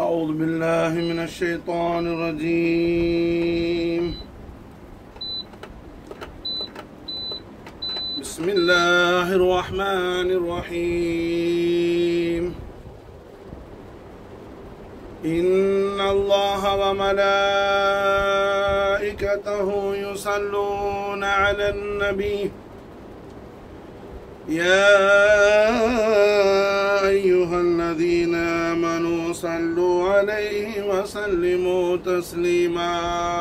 أعوذ بالله من الشيطان الرجيم بسم الله الرحمن الرحيم إن الله وملائكته يصلون على النبي يا أيها الذين آمنوا صلوا عليه وسلموا تسليما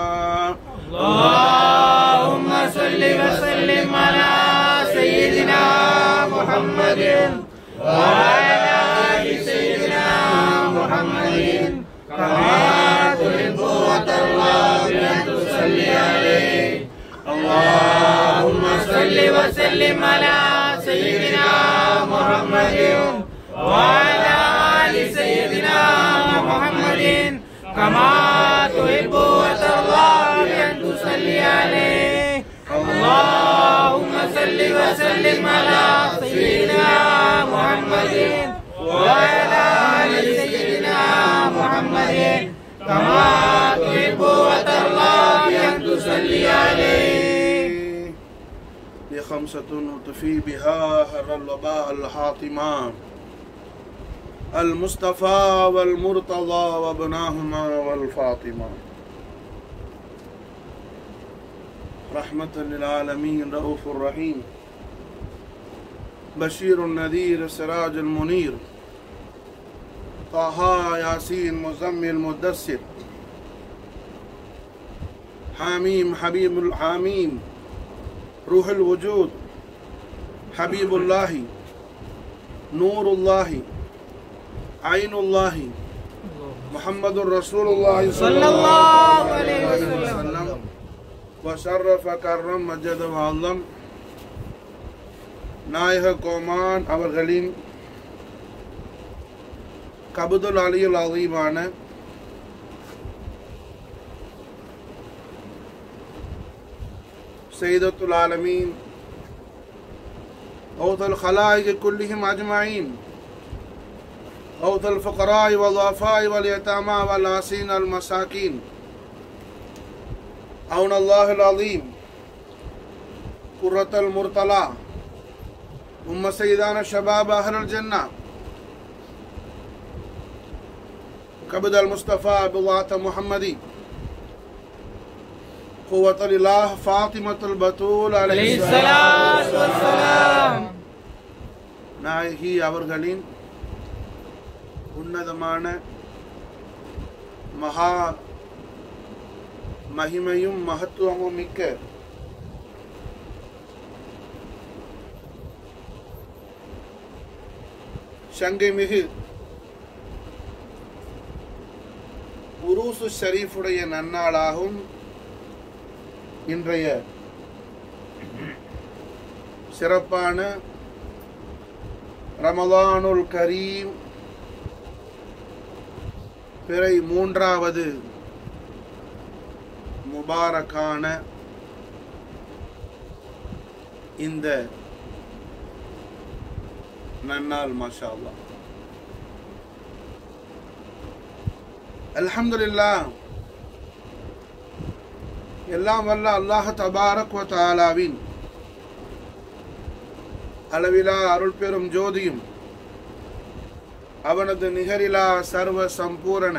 اللهم صل وسلم على سيدنا محمد وعلى آل سيدنا محمد كما تحب وترضى بأن تصلي عليه اللهم صل وسلم على سيدنا محمد وعلى آل سيدنا محمد كما تحب وترضى بأن تصلي عليه اللهم صل وسلم على سيدنا محمد وعلى آل سيدنا محمد كما تحب وترضى بأن تصلي عليه لخمسة نطفي بها هر الوباء الحاطمة المصطفى والمرتضى وابناهما والفاطمة رحمة للعالمين رؤوف الرحيم بشير النذير سراج المنير طه ياسين مزمل مدثر حاميم حبيب الحاميم روح الوجود حبيب الله نور الله عين الله محمد رسول الله صلى الله عليه وسلم وشرف كرم مجد وعظم நாயக கோமான் அவர்களின் கபுதுல் அலியுல் அதீமான سيدة العالمين أوثى الخلائق كلهم أجمعين أوثى الفقراء والضعفاء واليتامى والعاسين المساكين أون الله العظيم قرة المرتلى أم سيدان الشباب أهل الجنة كبد المصطفى بضاعة محمدي قوة الإله فاطمة البتول عليه عليه الصلاة والسلام நாயகி அவர்களின் உன்னதமான மகா மகிமையும் மகத்துவமும் மிக்க சங்கை மிகு உருசு ஷரீஃபுடைய நன்னாளாகும் இன்றைய சிறப்பான ரமலானுல் கரீம் பிறை மூன்றாவது முபாரக்கான இந்த நன்னாள் மாஷா அல்லாஹ் அல்ஹம்துலில்லாஹ் எல்லாம் வல்ல அல்லாஹ் தபாரக் வ தஆலாவின் அளவிலா அருள் பெரும் ஜோதியும் அவனது நிகரிலா சர்வ சம்பூரண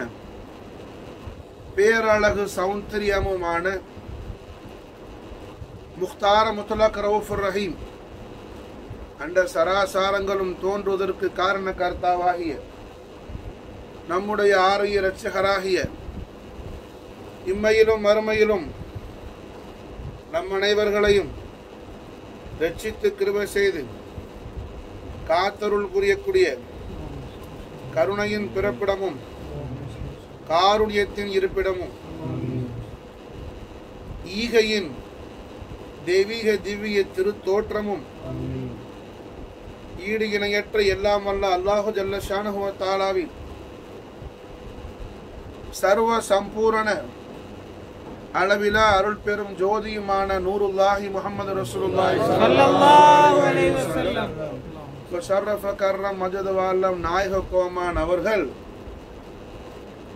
பேரழகு சௌந்தரியமுமான முக்தார முத்தலக் ரவுஃபுர் ரஹீம் அண்ட சராசாரங்களும் தோன்றுவதற்கு காரண கர்த்தாவாகிய நம்முடைய ஆரிய இரட்சகராகிய இம்மையிலும் மறுமையிலும் நம் அனைவர்களையும் ரட்சித்து கிருபை செய்து காத்தருள் புரியக்கூடிய கருணையின் பிறப்பிடமும் காருண்யத்தின் இருப்பிடமும் ஈகையின் தெய்வீக திவ்ய திருத்தோற்றமும் ஈடு இணையற்ற எல்லாம் வல்ல அல்லாஹு ஜல்ல ஷானஹுவ தாலாவின் சர்வ சம்பூரண அளவிலா அருள் பெரும் ஜோதியுமான நூருல்லாஹி முஹம்மது ரசூலுல்லாஹி صلى الله عليه وسلم ஷர்ரஃப கர்ரம் மஜது வால்லம் நாயக கோமான் அவர்கள்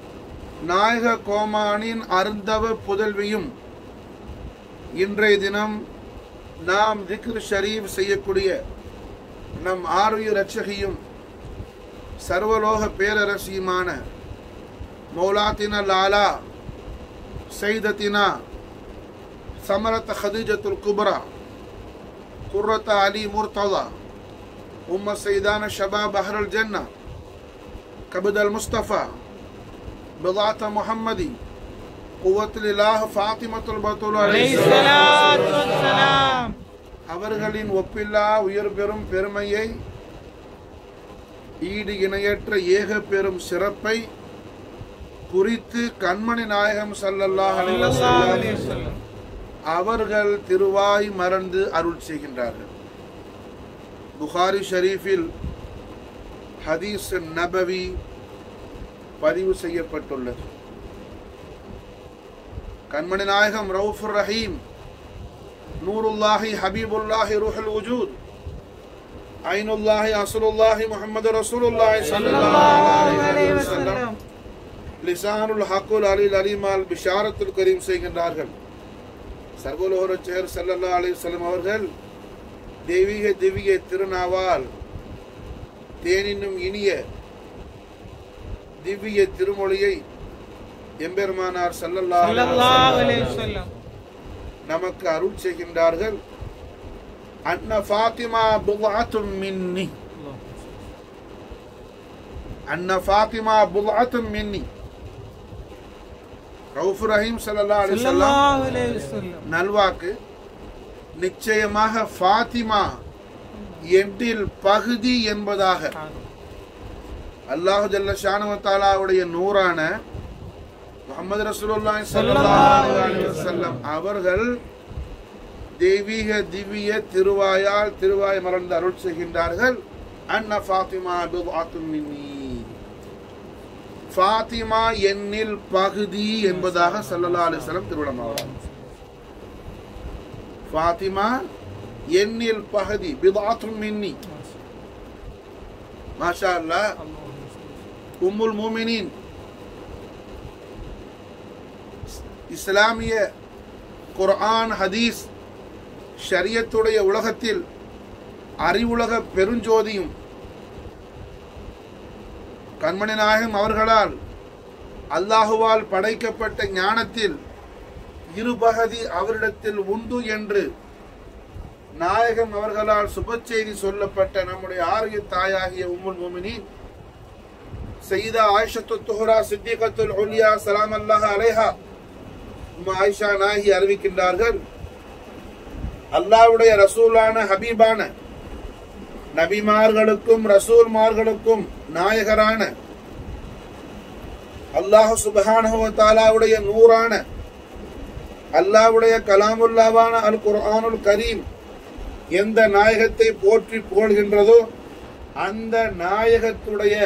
நாயக கோமானின் அருந்தவ புதல்வியும் இன்றைய தினம் நாம் திக்ர் ஷரீப் செய்யக்கூடிய நம் ஆரோக்கிய ரட்சகியும் சர்வலோக பேரரசியுமான மௌலாத்தின லாலா சைதத்தினா சமரத் ஹதீஜத்துல் குப்ரா குர்ரத் அலி முர்தலா உம்ம சைதான ஷபாப் அஹ்ரல் ஜன்னா கபுத் அல் முஸ்தபா பிதாத்த முஹம்மதி குவத்தில் இலாஹ் ஃபாத்திமத்துல் பத்துல் عليه الصلاة والسلام அவர்களின் ஒப்பில்லா உயர் பெறும் பெருமையை ஈடு இணையற்ற ஏக பெரும் சிறப்பை குறித்து கண்மணி நாயகம் ஸல்லல்லாஹு அலைஹி صلى الله عليه வஸல்லம் وسلم அவர்கள் திருவாய் மறந்து அருள் செய்கின்றார்கள் புகாரி ஷரீஃபில் ஹதீஸ் நபவி பதிவு செய்யப்பட்டுள்ளது கண்மணி நாயகம் ரவுஃபுர் ரஹீம் நூருல்லாஹி ஹபீபுல்லாஹி ரூஹுல் வஜூத் ஐனுல்லாஹி அஸ்லுல்லாஹி முஹம்மது ரசூலுல்லாஹி صلى ஸல்லல்லாஹு الله அலைஹி عليه வஸல்லம் وسلم லிசானுல் ஹக்குல் அலில் அலிமால் பிஷாரத்துல் கரீம் செய்கின்றார்கள் சர்வலோகரச்சேர் சல்லல்லா அலி வஸல்லம் அவர்கள் தெய்வீக திவ்ய திருநாவால் தேனினும் இனிய திவ்ய திருமொழியை எம்பெருமானார் சல்லல்லா صلى الله عليه وسلم நமக்கு அருள் செய்கின்றார்கள் அன்ன ஃபாத்திமா புல்ஆத்தும் மின்னி அன்ன ஃபாத்திமா புல்ஆத்தும் மின்னி ரவுஃப் ரஹீம் ஸல்லல்லாஹு அலைஹி صلى வஸல்லம் الله عليه وسلم நல்வாக்கு நிச்சயமாக ஃபாத்திமா எட்டில் பகுதி என்பதாக அல்லாஹு ஜல்ல ஷானுவத்தாலாவுடைய நூறான முகமது ரசூலுல்லாஹி ஸல்லல்லாஹு அலைஹி வஸல்லம் அவர்கள் தெய்வீக திவ்ய திருவாயால் திருவாய் மலர்ந்து அருள் செய்கின்றார்கள் அன்ன ஃபாத்திமா பிதுஅத்தும் மின்னி ஃபாத்திமா எண்ணில் பகுதி என்பதாக ஸல்லல்லாஹு அலைஹி வஸல்லம் திருவிழமாவார் ஃபாத்திமா எண்ணில் பகுதி பிதாத்தும் மின்னி மாஷா அல்லாஹ் உம்முல் மூமினின் இஸ்லாமிய குர்ஆன் ஹதீஸ் ஷரியத்துடைய உலகத்தில் அறிவுலக பெருஞ்சோதியும் கண்மணி நாயகம் அவர்களால் அல்லாஹுவால் படைக்கப்பட்ட ஞானத்தில் இருபகுதி அவரிடத்தில் உண்டு என்று நாயகம் அவர்களால் சுப செய்தி சொல்லப்பட்ட நம்முடைய ஆரிய தாயாகிய உம்முல் மோமினின் சையதா ஆயிஷத்து துஹரா சித்திகத்துல் உலியா சலாம் அல்லாஹ் அலைஹா உம்மு ஆயிஷா நாயகி அறிவிக்கின்றார்கள் அல்லாஹ்வுடைய ரசூலான ஹபீபான நபிமார்களுக்கும் ரசூல்மார்களுக்கும் நாயகரான அல்லாஹ் சுப்ஹானஹு வ தஆலாவுடைய நூறான அல்லாஹ்வுடைய கலாமுல்லாவான அல் குர்ஆனுல் கரீம் எந்த நாயகத்தை போற்றி புகழ்கின்றதோ அந்த நாயகத்துடைய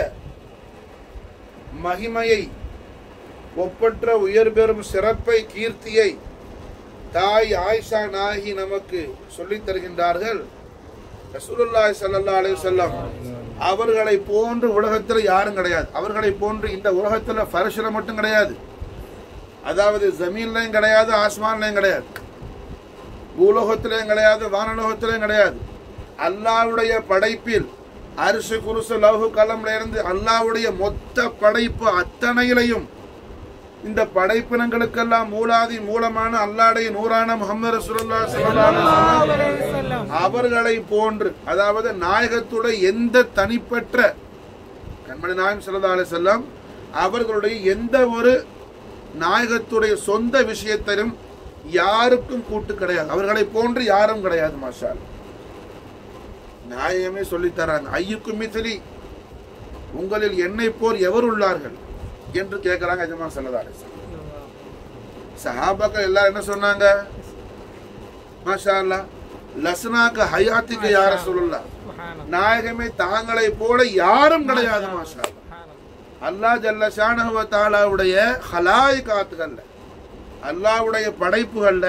மகிமையை ஒப்பற்ற உயர் பெறும் சிறப்பை கீர்த்தியை தாய் ஆயிஷா நாயகி நமக்கு சொல்லித் தருகின்றார்கள் ரசூலுல்லாஹி ஸல்லல்லாஹு அலைஹி வஸல்லம் அவர்களை போன்று உலகத்தில் யாரும் கிடையாது அவர்களை போன்று இந்த உலகத்துல ஃபர்ஷ்ல மட்டும் கிடையாது அதாவது ஜமீன்லையும் கிடையாது ஆஸ்மான்லையும் கிடையாது பூலோகத்திலையும் கிடையாது வானலோகத்திலையும் கிடையாது அல்லாவுடைய படைப்பில் அரிசு குருசு லவ்ஹு கலம்ல இருந்து அல்லாவுடைய மொத்த படைப்பு அத்தனையிலையும் இந்த படைப்பினங்களுக்கெல்லாம் மூலாதி மூலமான அல்லாடைய நூறான முகமது ரசூலுல்லாஹி ஸல்லல்லாஹு அலைஹி வஸல்லம் عليه وسلم அவர்களை போன்று அதாவது நாயகத்துடைய எந்த தனிப்பெற்ற கண்மணி நாயகம் ஸல்லல்லாஹு அலைஹி வஸல்லம் அவர்களுடைய எந்த ஒரு நாயகத்துடைய சொந்த விஷயத்திலும் யாருக்கும் கூட்டு கிடையாது அவர்களை போன்று யாரும் கிடையாது மாஷா அல்லாஹ். நாயகமே சொல்லித் தராங்க ஐயுக்கும் மிசிலி உங்களில் என்னை போர் எவர் உள்ளார்கள் என்று கேட்கிறாங்க அஜமா ஸல்லல்லாஹு அலைஹி வஸல்லம் சஹாபாக்கள் எல்லாரும் என்ன சொன்னாங்க மாஷா அல்லாஹ் லஸ்னாக்கு ஹயாத்திக்கு யார சொல்லலாம் سبحان الله நாயகமே தாங்களை போல யாரும் கிடையாது மாஷா அல்லாஹ். سبحان الله அல்லாஹ் ஜல்ல ஷானஹு வ தஆலாவுடைய ஹலாயிகாத்துகள்ல அல்லாஹ்வுடைய படைப்புகள்ல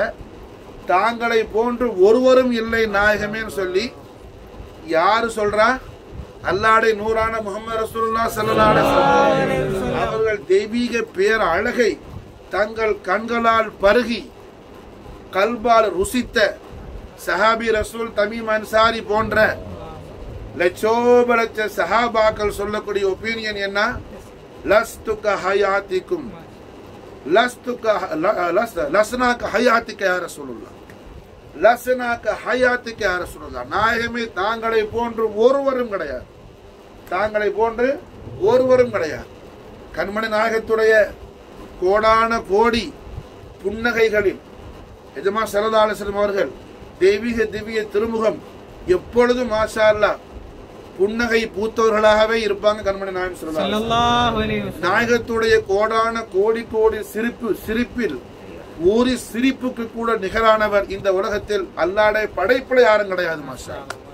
தாங்களை போன்று ஒருவரும் இல்லை நாயகமேன்னு சொல்லி யாரு சொல்றா அல்லாடை நூறான முகமது ரசூலுல்லா ஸல்லல்லாஹு அலைஹி வஸல்லம் அவர்கள் தெய்வீக பேர் அழகை தங்கள் கண்களால் பருகி கல்பால் ருசித்த சஹாபி ரசூல் தமீம் அன்சாரி போன்ற லட்சோப லட்ச சஹாபாக்கள் சொல்லக்கூடிய ஒப்பீனியன் என்ன லஸ்துக ஹயாத்திக்கும் லஸ்துக ல- லஸ்- லஸ்னாக ஹயாத்திக்க யா ரசூலுல்லாஹ் லஸ்னாக ஹயாத்திக்க யா ரசூலுல்லாஹ் நாயகமே தாங்களை போன்று ஒருவரும் கிடையாது தாங்களை போன்று ஒருவரும் கிடையாது கண்மணி நாயகத்துடைய கோடான கோடி புன்னகைகளில் எஜமா சரதாலசனம் அவர்கள் தெய்வீக திவ்ய திருமுகம் எப்பொழுதும் மாஷா அல்லாஹ் புன்னகை பூத்தவர்களாகவே இருப்பாங்க கண்மணி நாயகம் சொல்லலாம் ஸல்லல்லாஹு அலைஹி வஸல்லம் நாயகத்துடைய கோடான கோடி கோடி சிரிப்பு சிரிப்பில் ஒரு சிரிப்புக்கு கூட நிகரானவர் இந்த உலகத்தில் அல்லாடைய படைப்புல யாரும் கிடையாது மாஷா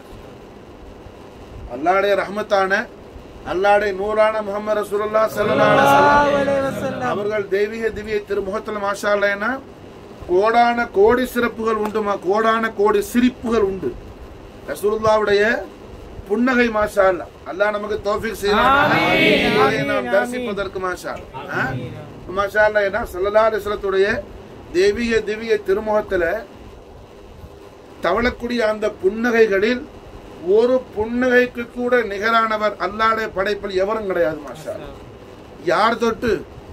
அல்லாடைய ரஹமத்தான அல்லாடைய நூறான முகமது ரசூலுல்லா ஸல்லல்லாஹு அலைஹி வஸல்லம் அவர்கள் தெய்வீக திவ்ய திருமுகத்தில் மாஷா அல்லாஹ்னா கோடான கோடி சிறப்புகள் உண்டுமா கோடான கோடி சிரிப்புகள் உண்டு ரசூலுல்லாவுடைய புன்னகை மாஷா அல்லாஹ் அல்லாஹ் நமக்கு தௌஃபீக் செய்யணும் ஆமீன், அதை நாம் ஆமீன், தரிசிப்பதற்கு மாஷா அல்லாஹ். ஆ? மாஷா அல்லாஹ் என்ன ஸல்லல்லாஹு அலைஹி வஸல்லத்துடைய தெய்வீக திவ்ய திருமுகத்துல தவளக்கூடிய அந்த புன்னகைகளில் ஒரு புன்னகைக்கு கூட நிகரானவர் அல்லாடைய படைப்பில் எவரும் கிடையாது மாஷா அல்லாஹ். யார் தொட்டு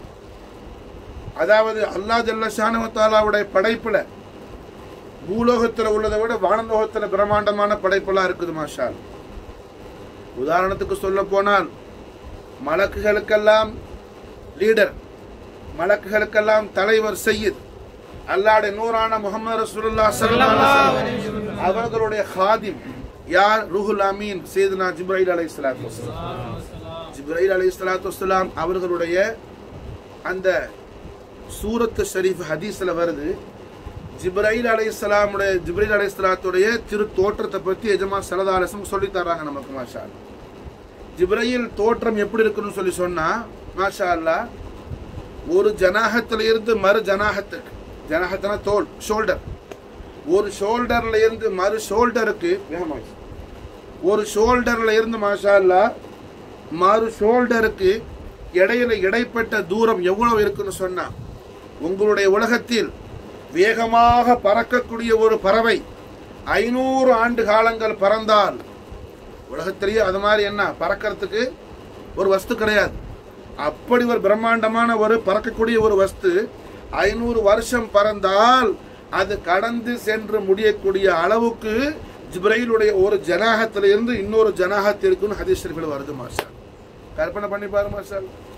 அதாவது அல்லாஹ் ஜல்லஷானுவத்தாலாவுடைய படைப்புல பூலோகத்துல உள்ளதை விட வானலோகத்துல பிரம்மாண்டமான படைப்பெல்லாம் இருக்குது மாஷா அல்லாஹ். உதாரணத்துக்கு சொல்ல போனால் மலக்குகளுக்கெல்லாம் லீடர் மலக்குகளுக்கெல்லாம் தலைவர் சையீத் அல்லாஹ்வுடைய நூறான முகமது ரசூலுல்லாஹ் ஸல்லல்லாஹு அலைஹி வஸல்லம் அவர்களுடைய ஹாதிம் யார் ரூஹுல் அமீன் சையதுனா ஜிப்ரைல் அலைஹிஸ்ஸலாத்து வஸலாம் ஜிப்ரைல் அலைஹிஸ்ஸலாத்து வஸலாம் அவர்களுடைய அந்த சூரத்து ஷரீஃப் ஹதீஸ்ல வருது ஜிப்ரைல் அலைஹிஸ்ஸலாமுடைய ஜிப்ரைல் அலைஹிஸ்ஸலாத்துடைய திரு தோற்றத்தை பத்தி எஜமா சலதாலசம் சொல்லி தர்றாங்க நமக்கு மாஷா அல்லாஹ். ஜிப்ரையில் தோற்றம் எப்படி இருக்குன்னு சொல்லி சொன்னா மாஷா அல்லாஹ் ஒரு ஜனாகத்துல இருந்து மறு ஜனாகத்துக்கு ஜனாகத்தனா தோல் ஷோல்டர் ஒரு ஷோல்டர்ல இருந்து மறு ஷோல்டருக்கு வேகமாய். ஒரு ஷோல்டர்ல இருந்து மாஷா அல்லாஹ் மறு ஷோல்டருக்கு இடையில இடைப்பட்ட தூரம் எவ்வளவு இருக்குன்னு சொன்னா உங்களுடைய உலகத்தில் வேகமாக பறக்கக்கூடிய ஒரு பறவை ஐநூறு ஆண்டு காலங்கள் பறந்தால் உலகத்திலேயே அது மாதிரி என்ன பறக்கிறதுக்கு ஒரு வஸ்து கிடையாது அப்படி ஒரு பிரம்மாண்டமான ஒரு பறக்கக்கூடிய ஒரு வஸ்து ஐநூறு வருஷம் பறந்தால் அது கடந்து சென்று முடியக்கூடிய அளவுக்கு ஜிப்ரையிலுடைய ஒரு ஜனாகத்துல இருந்து இன்னொரு ஜனாகத்திற்குன்னு ஹதீஸ் ஷரீஃபில் வருது மாஷா கற்பனை பண்ணி பாரு மாஷா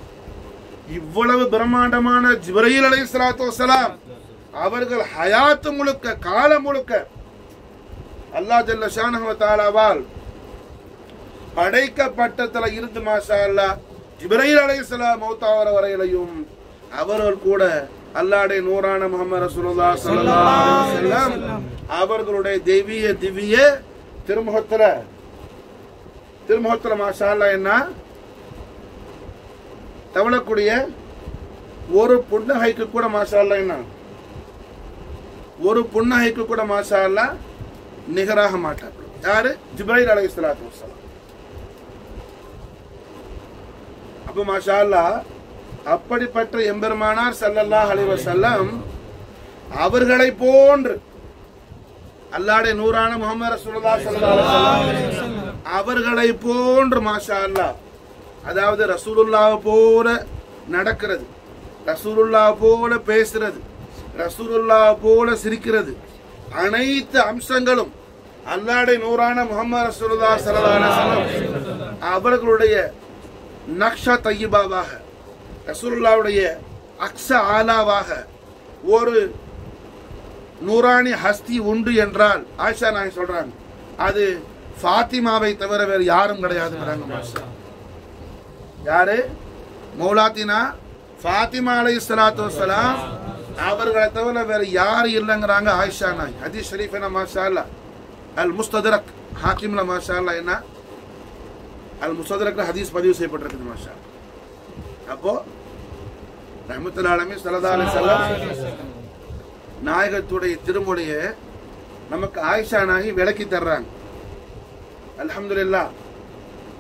இவ்வளவு பிரம்மாண்டமான ஜிப்ரையில் அலை சலாத்து வசலாம் அவர்கள் ஹயாத்து முழுக்க காலம் முழுக்க அல்லாஹ் ஜல்ல ஷானஹு வ தஆலாவால் படைக்கப்பட்டதுல இருந்து மாஷா அல்லாஹ் ஜிப்ரைல் அலைஹிஸ்ஸலாம் மௌத்தாவர வரையிலையும் அவர்கள் கூட அல்லாஹ்வுடைய நூறான முஹம்மது ரசூலுல்லாஹ் ஸல்லல்லாஹு அலைஹி வஸல்லம் அவர்களுடைய தெய்வீக திவ்ய திருமுகத்துல திருமுகத்துல மாஷா அல்லாஹ் என்ன தவளக்கூடிய ஒரு புன்னகைக்கு கூட மாஷா அல்லாஹ் என்ன ஒரு புன்னகைக்கு கூட மாஷா அல்லாஹ் நிகராக மாட்டார் யாரு ஜிப்ரைல் அலைஹிஸ்ஸலாத்து வஸலாம் அப்ப மாஷா அல்லாஹ் அப்படிப்பட்ட எம்பெருமானார் ஸல்லல்லாஹு அலைஹி வஸல்லம் அவர்களை போன்று அல்லாஹ்வுடைய நூறான முஹம்மது ரசூலுல்லாஹ் ஸல்லல்லாஹு அலைஹி வஸல்லம் அவர்களை போன்று மாஷா அல்லாஹ் அதாவது ரசூலுல்லாஹ் போல நடக்கிறது ரசூலுல்லாஹ் போல பேசுறது ரசூலுல்லாஹ் போல சிரிக்கிறது அனைத்து அம்சங்களும் அல்லாஹ்வுடைய நூறான முஹம்மது ரசூலுல்லாஹ் ஸல்லல்லாஹு அலைஹி வஸல்லம் அவர்களுடைய நக்ஷா தையிபாவாக ரசூலுல்லாவுடைய அக்ஸ ஆலாவாக ஒரு நூறானி ஹஸ்தி உண்டு என்றால் ஆயிஷா நாய் சொல்றாங்க அது ஃபாத்திமாவை தவிர வேறு யாரும் கிடையாதுங்கிறாங்க மாஷா யாரு மௌலாத்தினா ஃபாத்திமா அலை சலாத்து வசலாம் அவர்களை தவிர வேற யாரும் இல்லைங்கிறாங்க ஆயிஷா நாய் ஹதீஸ் ஷரீஃப் என்ன மாஷா அல்லா அல் முஸ்ததரக் ஹாக்கிம்ல மாஷா அல்லா என்ன அல் முஸ்ததரக்ல ஹதீஸ் பதிவு செய்யப்பட்டிருக்குது மாஷா அப்போ ரஹமத்துல் ஆலமி சல்லா அலி சல்லாம் நாயகத்துடைய திருமொழியை நமக்கு ஆயிஷா நாகி விளக்கி தர்றாங்க அல்ஹம்துலில்லாஹ்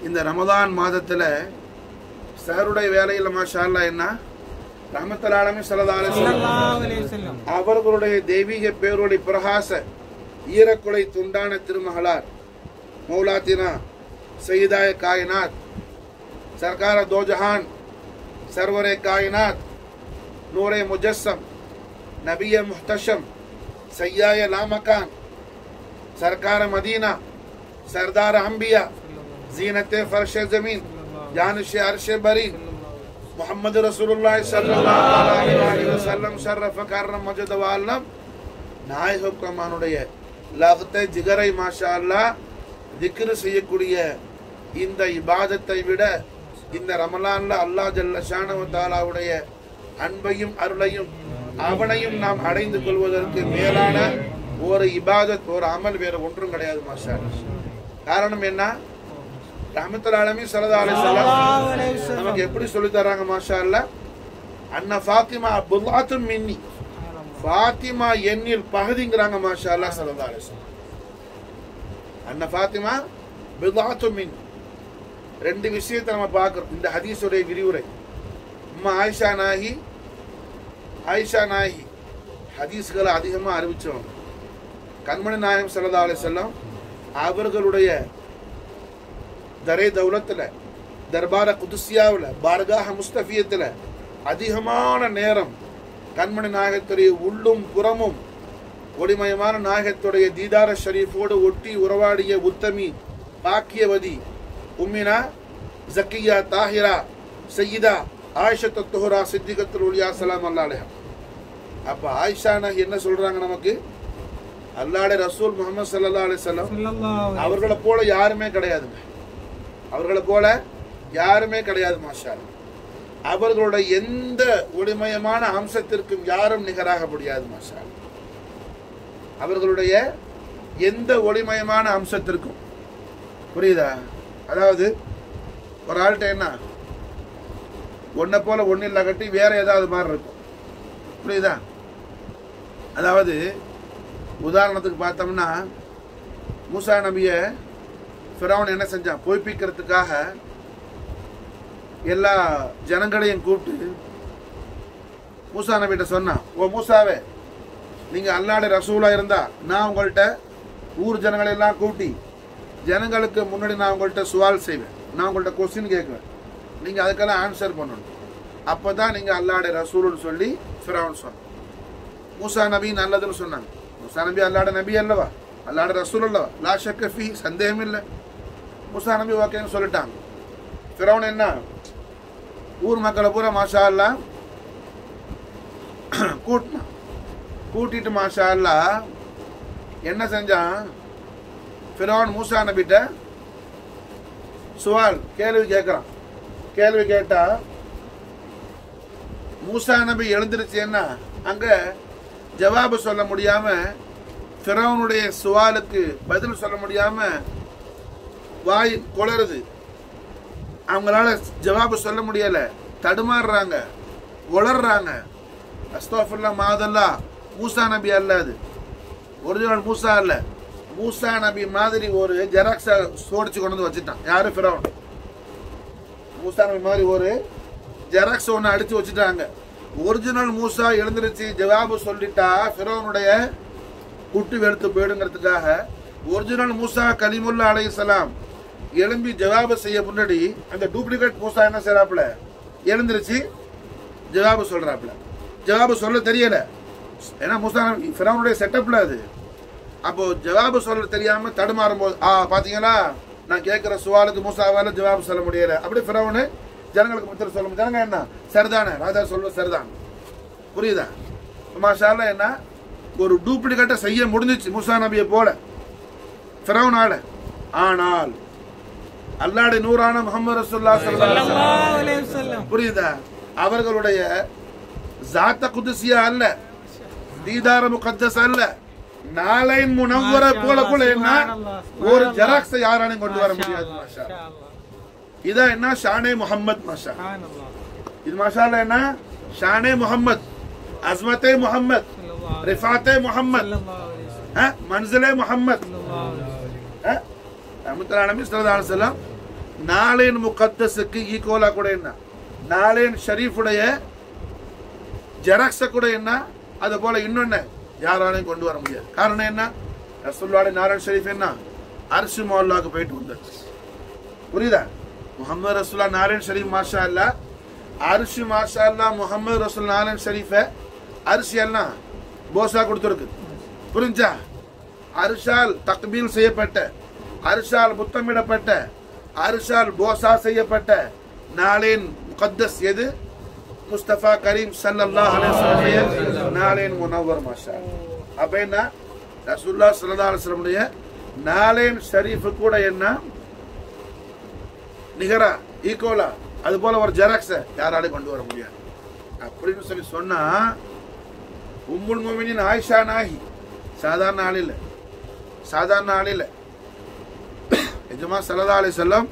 இந்த ரமதான் மாதத்துல சாருடைய வேலையில் மாஷா அல்லாஹ் என்ன ரஹமத்துல் ஆலமீன் ஸல்லல்லாஹு அலைஹி வஸல்லம் ஸல்லல்லாஹு அலைஹி வஸல்லம் அவர்களுடைய தெய்வீக பேரொளி பிரகாச ஈரக்குலை துண்டான திருமகளார் மௌலாத்தினா சையதாய காயினாத் சர்க்கார தோஜஹான் சர்வரே காயினாத் நூரே முஜஸ்ஸம் நபிய முஹ்தஷம் சையாய லாமகான் सरकार मदीना सरदार अंबिया जीनत फर्श जमीन जानश अर्श बरी मोहम्मद रसूलुल्लाह सल्लल्लाहु अलैहि वसल्லம் ஷர்ரஃப கர்ரம் மஜத வால்லம் நாயகம் கமானுடைய லகத்தை ஜிகரை மாஷா அல்லாஹ் திக்ரு செய்யக்கூடிய இந்த இபாதத்தை விட இந்த ரமலான்ல அல்லாஹ் ஜல்ல ஷானவ தாலாவுடைய அன்பையும் அருளையும் அவனையும் நாம் அடைந்து கொள்வதற்கு மேலான ஒரு இபாதத் ஒரு அமல் வேற ஒன்றும் கிடையாது மாஷா அல்லாஹ். காரணம் என்ன ரஹமத்துல் ஆலமீன் ஸல்லல்லாஹு அலைஹி வஸல்லம் ஸல்லல்லாஹு அலைஹி வஸல்லம் நமக்கு எப்படி சொல்லி தராங்க மாஷா அல்லாஹ் அண்ணா ஃபாத்திமா புல்லாத்தும் மின்னி ஃபாத்திமா எண்ணில் பகுதிங்கிறாங்க மாஷா அல்லாஹ் ஸல்லல்லாஹு அலைஹி வஸல்லம் அண்ணா ஃபாத்திமா பிதாத்தும் மின்னி ரெண்டு விஷயத்தை நம்ம பார்க்கிறோம் இந்த ஹதீஸுடைய விரிவுரை அம்மா ஆயிஷா நாகி ஆயிஷா நாகி ஹதீஸ்களை அதிகமா அறிவிச்சவங்க கண்மணி நாயகம் ஸல்லல்லாஹு அலைஹி வஸல்லம் அவர்களுடைய தரே தௌலத்துல தர்பார குதுசியாவில் பார்காஹ முஸ்தபியத்தில் அதிகமான நேரம் கண்மணி நாயகத்துடைய உள்ளும் புறமும் ஒளிமயமான நாயகத்துடைய தீதார ஷரீஃபோடு ஒட்டி உறவாடிய உத்தமி பாக்கியவதி உம்மினா ஜக்கியா தாஹிரா சையீதா ஆயிஷத்து துஹரா சித்திகத்துல் உலியா சலாம் அல்லாஹ் அப்ப ஆயிஷா நஹி என்ன சொல்றாங்க நமக்கு அல்லாஹ்வுடைய ரசூல் முகமது ஸல்லல்லாஹு அலைஹி வஸல்லம் ஸல்லல்லாஹு அலைஹி அவர்களை போல யாருமே கிடையாதுங்க அவர்களை போல யாருமே கிடையாது மாஷா அல்லாஹ். அவர்களுடைய எந்த ஒளிமயமான அம்சத்திற்கும் யாரும் நிகராக முடியாது மாஷா அல்லாஹ். அவர்களுடைய எந்த ஒளிமயமான அம்சத்திற்கும் புரியுதா அதாவது ஒரு ஆள்கிட்ட என்ன ஒன்றை போல ஒன்றும் இல்லை கட்டி வேற ஏதாவது மாதிரி இருக்கும் புரியுதா அதாவது உதாரணத்துக்கு பார்த்தோம்னா மூசா நபியை ஃபிரௌன் என்ன செஞ்சான் பொய்ப்பிக்கிறதுக்காக எல்லா ஜனங்களையும் கூப்பிட்டு மூசா நபிகிட்ட சொன்னான் ஓ மூசாவே நீங்க அல்லாட ரசூலா இருந்தா நான் உங்கள்கிட்ட ஊர் ஜனங்களை எல்லாம் கூட்டி ஜனங்களுக்கு முன்னாடி நான் உங்கள்கிட்ட சுவால் செய்வேன் நான் உங்கள்கிட்ட கொஸ்டின் கேட்குவேன் நீங்க அதுக்கெல்லாம் ஆன்சர் பண்ணணும் அப்பதான் நீங்க அல்லாட ரசூலுன்னு சொல்லி ஃபிரௌன் சொன்னான் மூசா நபி நல்லதுன்னு சொன்னாங்க மூசா நபி அல்லாட நபி அல்லவா அல்லாட ரசூல் அல்லவா லா ஷக்க ஃபி சந்தேகம் இல்லை மூசா நபி ஓகேன்னு சொல்லிட்டாங்க ஃபிரௌன் என்ன ஊர் மக்களை பூரா மாஷா அல்லா கூட்டினான் கூட்டிட்டு மாஷா அல்லா என்ன செஞ்சான் ஃபிரௌன் மூசா நபிட்ட சுவால் கேள்வி கேட்குறான் கேள்வி கேட்டா மூசா நபி எழுந்திருச்சு என்ன அங்க ஜவாபு சொல்ல முடியாம ஃபிரௌனுடைய சுவாலுக்கு பதில் சொல்ல முடியாம வாய் குளறுது அவங்களால ஜவாபு சொல்ல முடியல தடுமாறுறாங்க உளர்றாங்க அஸ்தோஃபுல்லா மாதல்லா மூசா நபி அல்ல அது ஒரிஜினல் மூசா அல்ல மூசா நபி மாதிரி ஒரு ஜெராக்ஸை சோடிச்சு கொண்டு வந்து வச்சுட்டான் யாரு ஃபிரௌன் மூசா நபி மாதிரி ஒரு ஜெராக்ஸ் ஒன்று அடிச்சு வச்சுட்டாங்க ஒரிஜினல் மூசா எழுந்திருச்சு ஜவாபு சொல்லிட்டா ஃபிரௌனுடைய குட்டு வெளுத்து போயிடுங்கிறதுக்காக ஒரிஜினல் மூசா கலிமுல்லா அலைஹிஸ்ஸலாம் எழும்பி ஜவாபு செய்ய முன்னாடி அந்த டூப்ளிகேட் மூசா என்ன செய்றாப்புல எழுந்திருச்சு ஜவாபு சொல்றாப்புல ஜவாபு சொல்ல தெரியல ஏன்னா மூசா நபி- ஃபிரௌனுடைய செட்டப்ல அது அப்போ ஜவாபு சொல்ல தெரியாம தடுமாறும் போது ஆ பாத்தீங்களா நான் கேட்கிற சுவாலுக்கு மூசாவால ஜவாபு சொல்ல முடியல அப்படி ஃபிரௌனு ஜனங்களுக்கு முத்திர சொல்ல முடியும் ஜனங்க என்ன சரிதானே ராஜா சொல்ல சரிதான் புரியுதா மாஷால என்ன ஒரு டூப்ளிகேட்டை செய்ய முடிஞ்சிச்சு மூசா நபியை போல ஃபிரௌனால ஆனால் அல்லாஹ்வுடைய நூறான முகமது ரசூலுல்லாஹி ஸல்லல்லாஹு அலைஹி வஸல்லம் ஸல்லல்லாஹு அலைஹி வஸல்லம் புரியுதா அவர்களுடைய ஜாத்த குதிசியா அல்ல தீதார முகத்தஸ் அல்ல நாளைன் முனவர போல போல என்ன ஒரு ஜெராக்ஸை யாராலையும் கொண்டு வர முடியாது மாஷா இதான் என்ன ஷானே முஹம்மத் மாஷா சுப்ஹானல்லாஹ் இது மாஷா அல்லாஹ் என்ன ஷானே முஹம்மத் அஸ்மத்தே முஹம்மத் ஸல்லல்லாஹு ரிஃபாத்தே முஹம்மத் ஸல்லல்லாஹு அலைஹி வஸல்லம் அஹ், மன்சிலே முஹம்மத் ஸல்லல்லாஹு அலைஹி வஸல்லம் ரஹமத்துல்லாஹி அலைஹி ஸல்லல்லாஹு அலைஹி வஸல்லம் நாளேன் முகத்தஸுக்கு ஈக்குவலா கூட என்ன நாளேன் ஷரீஃபுடைய ஜெராக்ஸ கூட என்ன அது போல இன்னொன்னு யாராலையும் கொண்டு வர முடியாது காரணம் என்ன ரசூல்லாவுடைய நாராயண் ஷரீஃப் என்ன அரிசி மோல்லாக்கு போயிட்டு வந்தார் புரியுதா முகமது ரசூல்லா நாராயண் ஷரீஃப் மாஷா அல்லா அரிசி மாஷா அல்லா முகமது ரசூல் நாராயண் ஷரீஃபை அரிசி எல்லாம் போசா கொடுத்துருக்கு புரிஞ்சா அரிசால் தக்பீல் செய்யப்பட்ட அரிசால் முத்தமிடப்பட்ட அரிசால் போசா செய்யப்பட்ட நாளின் முகத்தஸ் எது முஸ்தபா கரீம் ஸல்லல்லாஹு அலைஹி வஸல்லம் நாளின் முனவர் மாஷா அப்ப என்ன ரசூல்லா ஸல்லல்லாஹு அலைஹி வஸல்லமுடைய நாளின் ஷரீஃப் கூட என்ன நிகரா ஈக்குவலா அது போல ஒரு ஜெராக்ஸ யாராலையும் கொண்டு வர முடியாது அப்படின்னு சொல்லி சொன்னா உம்முல் மோமினின் ஆயிஷா நாகி சாதாரண ஆள் இல்ல சாதாரண ஆள் இல்ல எஜமா சல்லா அலி செல்லம்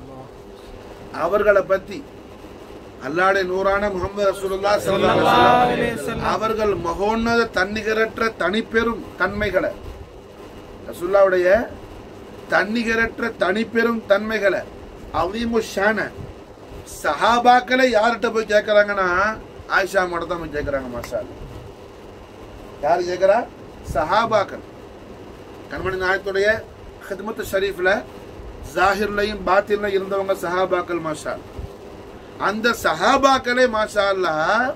அவர்களை பத்தி அல்லாடைய நூறான முகமது ரசூலுல்லா ஸல்லல்லாஹு அலைஹி வஸல்லம் அவர்கள் மகோன்னத தன்னிகரற்ற தனிப்பெரும் தன்மைகளை ரசூல்லாவுடைய தன்னிகரற்ற தனிப்பெரும் தன்மைகளை அவீமு ஷான சஹாபாக்களை யார்கிட்ட போய் கேட்கறாங்கன்னா ஆயிஷா மட்டும் தான் போய் கேட்கறாங்க மாஷா அல்லாஹ். யாரு கேட்கறா சஹாபாக்கள் கண்மணி நாயத்துடைய ஹித்மத் ஷரீஃப்ல ஜாஹிர்லையும் பாத்தின்லையும் இருந்தவங்க சஹாபாக்கள் மாஷா அல்லாஹ். அந்த சஹாபாக்களே மாஷா அல்லாஹ்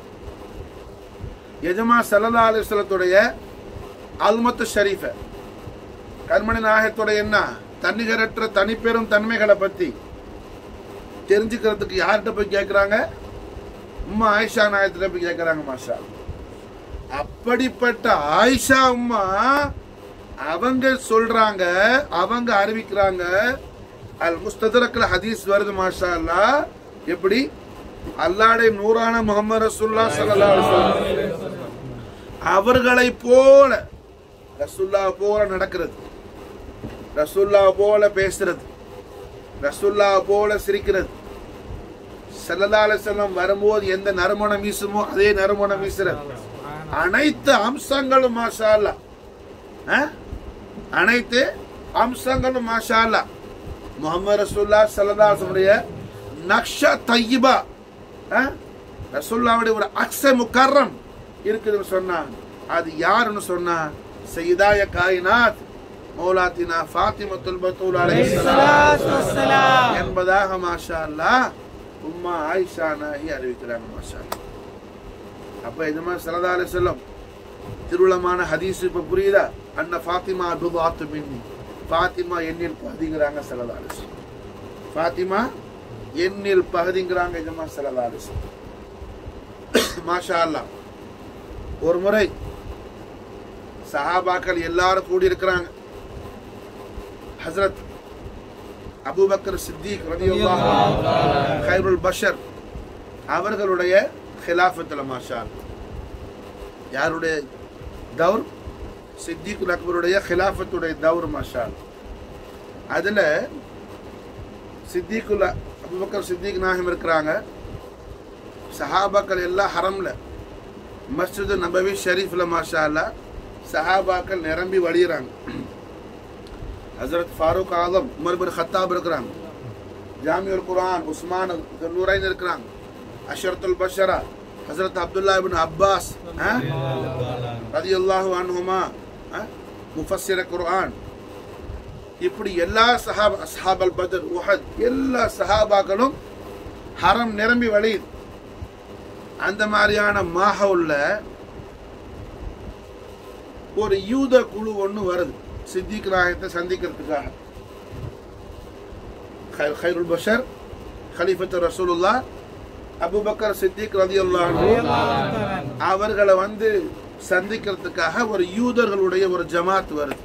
எஜமா சல்லா அலிஸ்லத்துடைய அல்மத்து ஷரீஃப கண்மணி நாயகத்துடைய என்ன தன்னிகரற்ற தனிப்பெரும் தன்மைகளை பத்தி தெரிஞ்சுக்கிறதுக்கு யார்கிட்ட போய் கேட்கறாங்க உம்மா ஆயிஷா நாயகத்துல போய் கேட்கறாங்க மாஷா அல்லாஹ். அப்படிப்பட்ட ஆயிஷா உம்மா அவங்க சொல்றாங்க அவங்க அறிவிக்கிறாங்க அல் முஸ்ததரக்ல ஹதீஸ் வருது மாஷா அல்லாஹ் எப்படி அல்லாடைய நூறான முகமது ரசூல்லா ஸல்லல்லாஹு அலைஹி வஸல்லம் அவர்களை போல ரசூல்லா போல நடக்கிறது ரசூல்லா போல பேசுறது ரசூல்லா போல சிரிக்கிறது ஸல்லல்லாஹு அலைஹி வஸல்லம் வரும்போது எந்த நறுமணம் வீசுமோ அதே நறுமணம் வீசுறது அனைத்து அம்சங்களும் மாஷா அல்லாஹ். ஆ? அனைத்து அம்சங்களும் மாஷா அல்லாஹ். முகமது ரசூல்லா ஸல்லல்லாஹு அலைஹி வஸல்லம் நக்ஷா தையிபா ஆ? ரசூல்லாவுடைய ஒரு அக்ஸ முக்கர்ரம் இருக்குதுன்னு சொன்னா அது யாருன்னு சொன்னா சையதாய காயினாத் மௌலாத்தினா ஃபாத்திமத்துல் பத்தூல் அலைஹிஸ்ஸலாம் ஸலாத்து வஸ்ஸலாம். என்பதாக மாஷா அல்லாஹ் உம்மா ஆயிஷா நாகி அறிவிக்கிறாங்க மாஷா அல்லாஹ். அப்ப இதுமா சல்லா அலைஹி வஸல்லம் திருவுளமான ஹதீஸ் இப்ப புரியுதா அன்ன ஃபாத்திமா துபாத்து மின்னி ஃபாத்திமா எண்ணில் பகுதிங்கிறாங்க சல்லா அலைஹி வஸல்லம். ஃபாத்திமா எண்ணில் பகுதிங்கிறாங்க இதுமா சல்லா அலைஹி வஸல்லம். மாஷா அல்லாஹ் ஒரு முறை சஹாபாக்கள் எல்லாரும் கூடி இருக்கிறாங்க ஹஸ்ரத் அபூபக்கர் சித்திக் ரலியல்லாஹு அன்ஹு கைருல் பஷர் அவர்களுடைய ஹிலாஃபத்துல மாஷா அல்லாஹ். யாருடைய தௌர் சித்திகுல் அக்பருடைய ஹிலாஃபத்துடைய தௌர் மாஷா அல்லாஹ். அதுல சித்திகுல் அபூபக்கர் சித்திக் நாகம் இருக்கிறாங்க சஹாபாக்கள் எல்லாம் ஹரம்ல மஸ்ஜித் நபவி ஷரீஃப்ல மாஷா அல்லாஹ் சஹாபாக்கள் நிரம்பி வழியிறாங்க Hazrat Farooq Alam Umar bin Khattab இருக்கிறாங்க ஜாமியுல் குர்ஆன் உஸ்மான் நூரைன் இருக்கிறாங்க அஷரத்துல் பஷரா ஹசரத் அப்துல்லா இப்னு அப்பாஸ் ரதியல்லாஹு அன்ஹுமா முஃபஸ்ஸிர குர்ஆன் இப்படி எல்லா சஹாபா அஸ்ஹாபல் பத்ர் உஹத் எல்லா சஹாபாக்களும் ஹரம் நிரம்பி வழியுது அந்த மாதிரியான மாஹவுல்ல ஒரு யூத குழு ஒன்று வருது சித்திக் நாயகத்தை சந்திக்கிறதுக்காக خير خير البشر خليفة رسول الله அபுபக்கர் சித்திக் ரதியுல்லாஹு அவர்களை வந்து சந்திக்கிறதுக்காக ஒரு யூதர்களுடைய ஒரு ஜமாத் வருது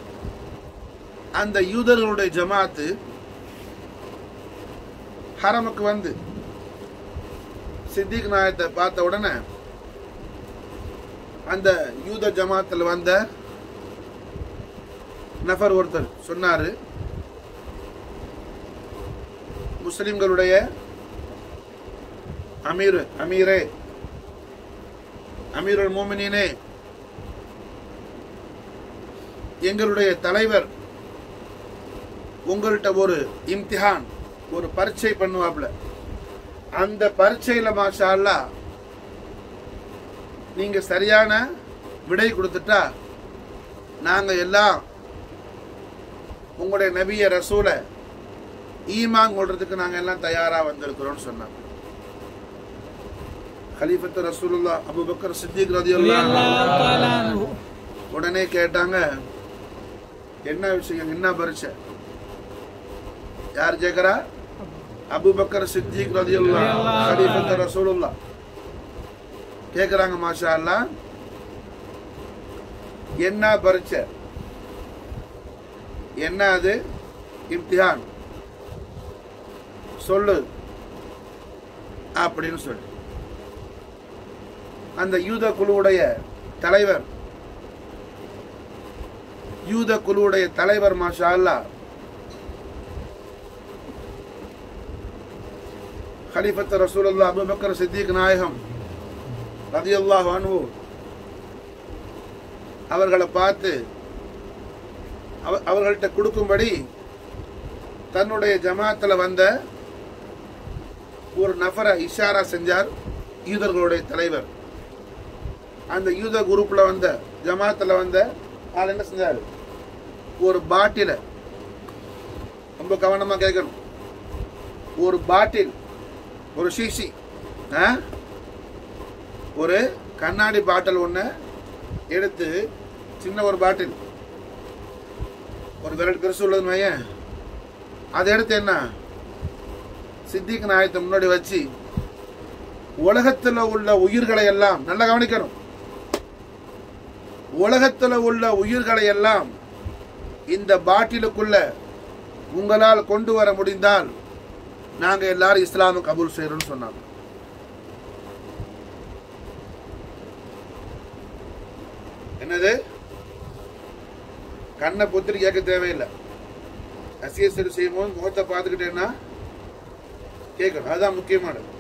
அந்த யூதர்களுடைய ஜமாத்து ஹரமுக்கு வந்து சித்திக் நாயத்தை பார்த்த உடனே அந்த யூத ஜமாத்தில் வந்த நபர் ஒருத்தர் சொன்னாரு முஸ்லிம்களுடைய அமீர் அமீரே அமீருல் மோமினே எங்களுடைய தலைவர் உங்கள்கிட்ட ஒரு இம்திஹான் ஒரு பரீட்சை பண்ணுவாப்ல அந்த பரீட்சையில மாஷா அல்லாஹ் நீங்க சரியான விடை கொடுத்துட்டா நாங்க எல்லாம் உங்களுடைய நபிய ரசூலை ஈமான் கொள்றதுக்கு நாங்க எல்லாம் தயாரா வந்திருக்கிறோம்னு சொன்னாங்க கலீஃபத்து ரசூலுல்லா அபூபக்கர் சித்திக் ரதியல்லாஹு ரலியல்லாஹு தஆலா அன்ஹு. உடனே கேட்டாங்க என்ன விஷயம் என்ன பரிச்சை யார் கேக்குறா அபூபக்கர் சித்திக் ரதியல்லாஹு ரலியல்லாஹு கலீஃபத்து ரசூலுல்லா கேக்குறாங்க மாஷா அல்லாஹ் என்ன பரிச்சை என்ன அது இம்திஹான் சொல்லு அப்படின்னு சொல்லி அந்த யூத குழுவுடைய தலைவர் யூத குழுவுடைய தலைவர் மாஷா அல்லாஹ் ஹலிஃபத் ரசூலுல்லாஹ் அபூபக்கர் சித்திக் நாயகம் ரதியல்லாஹு அன்ஹு அவர்களை பார்த்து அவ- அவர்கள்ட்ட கொடுக்கும்படி தன்னுடைய ஜமாத்துல வந்த ஒரு நபரை இஷாரா செஞ்சார் யூதர்களுடைய தலைவர் அந்த யூத குரூப்ல வந்த ஜமாத்துல வந்த ஆள் என்ன செஞ்சாரு ஒரு பாட்டில ரொம்ப கவனமா கேட்கணும் ஒரு பாட்டில் ஒரு ஷீஷி ஆ? ஒரு கண்ணாடி பாட்டில் ஒன்று எடுத்து சின்ன ஒரு பாட்டில் ஒரு விரல் பெருசு உள்ளதுன்னு வையேன் அதை எடுத்து என்ன சித்திக் நாயத்தை முன்னாடி வச்சு உலகத்துல உள்ள உயிர்களை எல்லாம் நல்லா கவனிக்கணும் உலகத்துல உள்ள உயிர்களை எல்லாம் இந்த பாட்டிலுக்குள்ள உங்களால் கொண்டு வர முடிந்தால் நாங்க எல்லாரும் இஸ்லாமை கபூல் செய்யறோம்னு சொன்னாங்க என்னது கண்ணை பொத்திட்டு கேட்க தேவையில்லை அசியசரி செய்யும்போது முகத்தை பார்த்துக்கிட்டேன்னா கேட்கணும் அதுதான் முக்கியமானது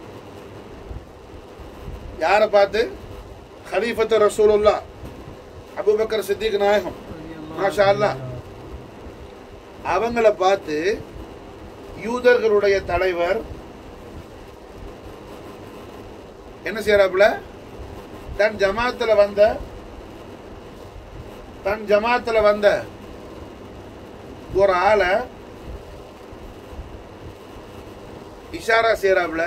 யாரை பார்த்து ஹலீஃபத்து ரசூலுல்லா அபூபக்கர் சித்திக் நாயகம் மாஷா அல்லாஹ் அவங்கள பார்த்து யூதர்களுடைய தலைவர் என்ன செய்யறாப்புல தன் ஜமாத்துல வந்த தன் ஜமாத்துல வந்த ஒரு ஆளை இஷாரா செய்யறாப்புல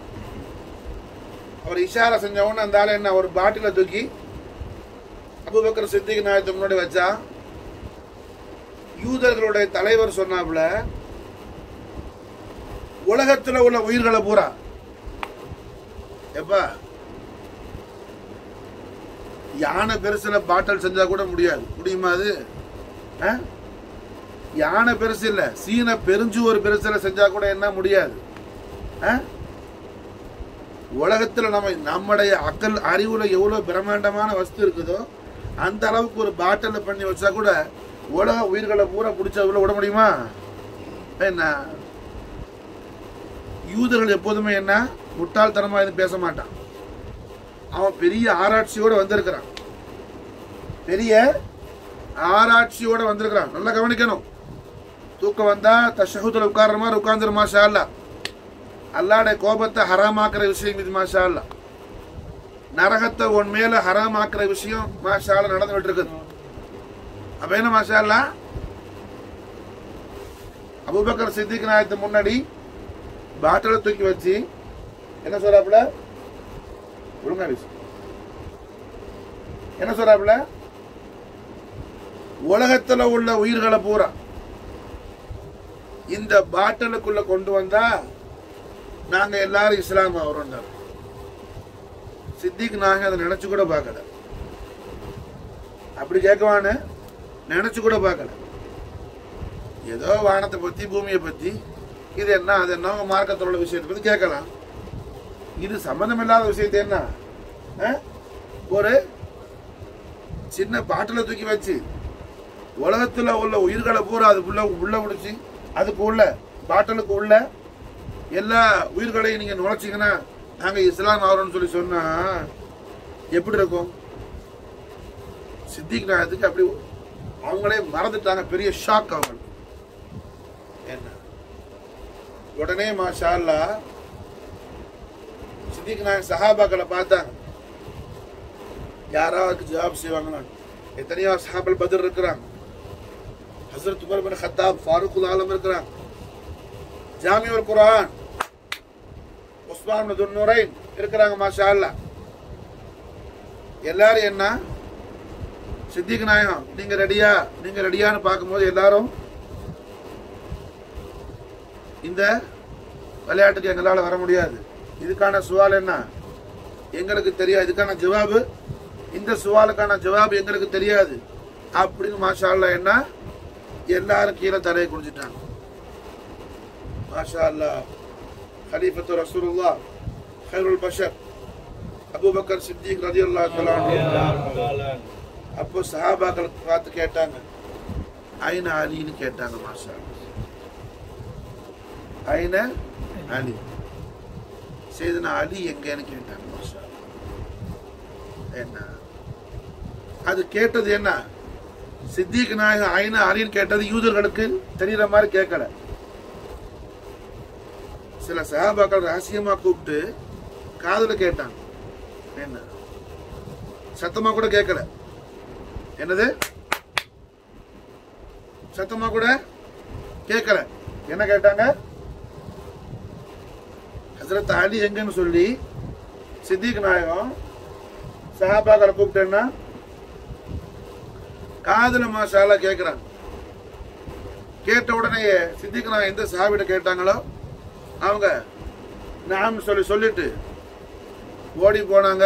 அவர் இஷாரா செஞ்ச உடனே அந்த ஆளை என்ன ஒரு பாட்டில தூக்கி அபூபக்கர் சித்திக் நாயத்து முன்னாடி வச்சா யூதர்களுடைய தலைவர் சொன்னாப்புல உலகத்துல உள்ள உயிர்களை பூரா எப்பா யானை பெருசுல பாட்டல் செஞ்சா கூட முடியாது முடியுமா அது ஆ? யானை பெருசு இல்ல சீன பெருஞ்சுவர் பெருசுல செஞ்சா கூட என்ன முடியாது ஆ? உலகத்துல நம்ம நம்முடைய அக்கல் அறிவுல எவ்வளவு பிரம்மாண்டமான வஸ்து இருக்குதோ அந்த அளவுக்கு ஒரு பாட்டில் பண்ணி வச்சா கூட உலக உயிர்களை பூரா பிடிச்ச உள்ள விட முடியுமா என்ன யூதர்கள் எப்போதுமே என்ன முட்டாள்தனமா எதுவும் பேச மாட்டான் அவன் பெரிய ஆராய்ச்சியோட வந்திருக்கிறான் பெரிய ஆராய்ச்சியோட வந்திருக்கிறான் நல்லா கவனிக்கணும் தூக்கம் வந்தா தஷஹுதுல உட்கார்ற மாதிரி உட்கார்ந்துரு மாஷா அல்லா அல்லாடைய கோபத்தை ஹராமாக்குற விஷயம் இது மாஷா அல்லா நரகத்தை உன் மேல ஹராமாக்குற விஷயம் மாஷா அல்லா நடந்துகிட்டு இருக்குது அப்ப என்ன மாஷா அல்லா அபூபக்கர் சித்திக் நாயத்து முன்னாடி பாட்டில தூக்கி வச்சு என்ன சொல்றாப்புல ஒழுங்கா பேசு என்ன சொல்றாப்புல உலகத்துல உள்ள உயிர்களை பூரா இந்த பாட்டிலுக்குள்ள கொண்டு வந்தா நாங்க எல்லாரும் இஸ்லாம் ஆகிறோம் சித்திக் நாங்க அதை நினைச்சு கூட பார்க்கல அப்படி கேட்கவான்னு நினைச்சு கூட பார்க்கல ஏதோ வானத்தை பத்தி பூமியை பத்தி இது என்ன அது என்ன உங்க மார்க்கத்தோட விஷயத்தை பத்தி கேட்கலாம் இது சம்பந்தமில்லாத விஷயத்தை என்ன ஆ? ஒரு சின்ன பாட்டில தூக்கி வச்சு உலகத்துல உள்ள உயிர்களை பூரா அதுக்குள்ள உள்ள முடிச்சு அதுக்கு உள்ள பாட்டிலுக்கு உள்ள எல்லா உயிர்களையும் நீங்க நுழைச்சிங்கன்னா நாங்க இஸ்லாம் ஆகிறோம்னு சொல்லி சொன்னா எப்படி இருக்கும் சித்திக் நாயத்துக்கு அப்படி அவங்களே மறந்துட்டாங்க பெரிய ஷாக் அவங்க என்ன உடனே மாஷா அல்லாஹ் சித்திக் நாயக் சஹாபாக்களை பார்த்தாங்க யாராவது ஜவாப் செய்வாங்களா எத்தனையோ சஹாபல் பத்ர் இருக்கிறாங்க Hazrat Umar bin Khattab Farooq Alam இருக்கிறாங்க ஜாமியுல் குர்ஆன் உஸ்மான் பின் துன்னுரைன் இருக்கிறாங்க மாஷா அல்லாஹ் எல்லாரும் என்ன சித்திக் நாயகம் நீங்க ரெடியா நீங்க ரெடியான்னு பார்க்கும்போது எல்லாரும் இந்த விளையாட்டுக்கு எங்களால வர முடியாது இதுக்கான சுவால் என்ன எங்களுக்கு தெரியாது இதுக்கான ஜவாபு இந்த சுவாலுக்கான ஜவாபு எங்களுக்கு தெரியாது அப்படின்னு மாஷா அல்லாஹ் என்ன எல்லாரும் கீழே தரையை குடிச்சிட்டாங்க மாஷா அல்லாஹ் ஹலீஃபத்து ரசூலுல்லாஹ் ஹைருல் பஷர் அபூபக்கர் சித்திக் ரலியல்லாஹு தஆலா அன்ஹு அப்போ சஹாபாக்கள் பார்த்து கேட்டாங்க ஐன அலின்னு கேட்டாங்க மாஷா ஐன அலி செய்தனா அலி எங்கன்னு கேட்டாங்க மாஷா என்ன அது கேட்டது என்ன சித்திக் நாயகம் ஐன அலின்னு கேட்டது யூதர்களுக்கு தெரியற மாதிரி கேட்கல சில சஹாபாக்கள் ரகசியமா கூப்பிட்டு காதுல கேட்டாங்க என்ன சத்தமா கூட கேட்கல என்னது சத்தமா கூட கேட்கல என்ன கேட்டாங்க ஹசரத் அலி எங்கன்னு சொல்லி சித்திக் நாயகம் சஹாபாக்களை கூப்பிட்டேன்னா காதுல மாஷாலா கேட்கிறாங்க கேட்ட உடனே சித்திக் நாயகம் எந்த சஹாபிட்ட கேட்டாங்களோ அவங்க நாம் சொல்லி சொல்லிட்டு ஓடி போனாங்க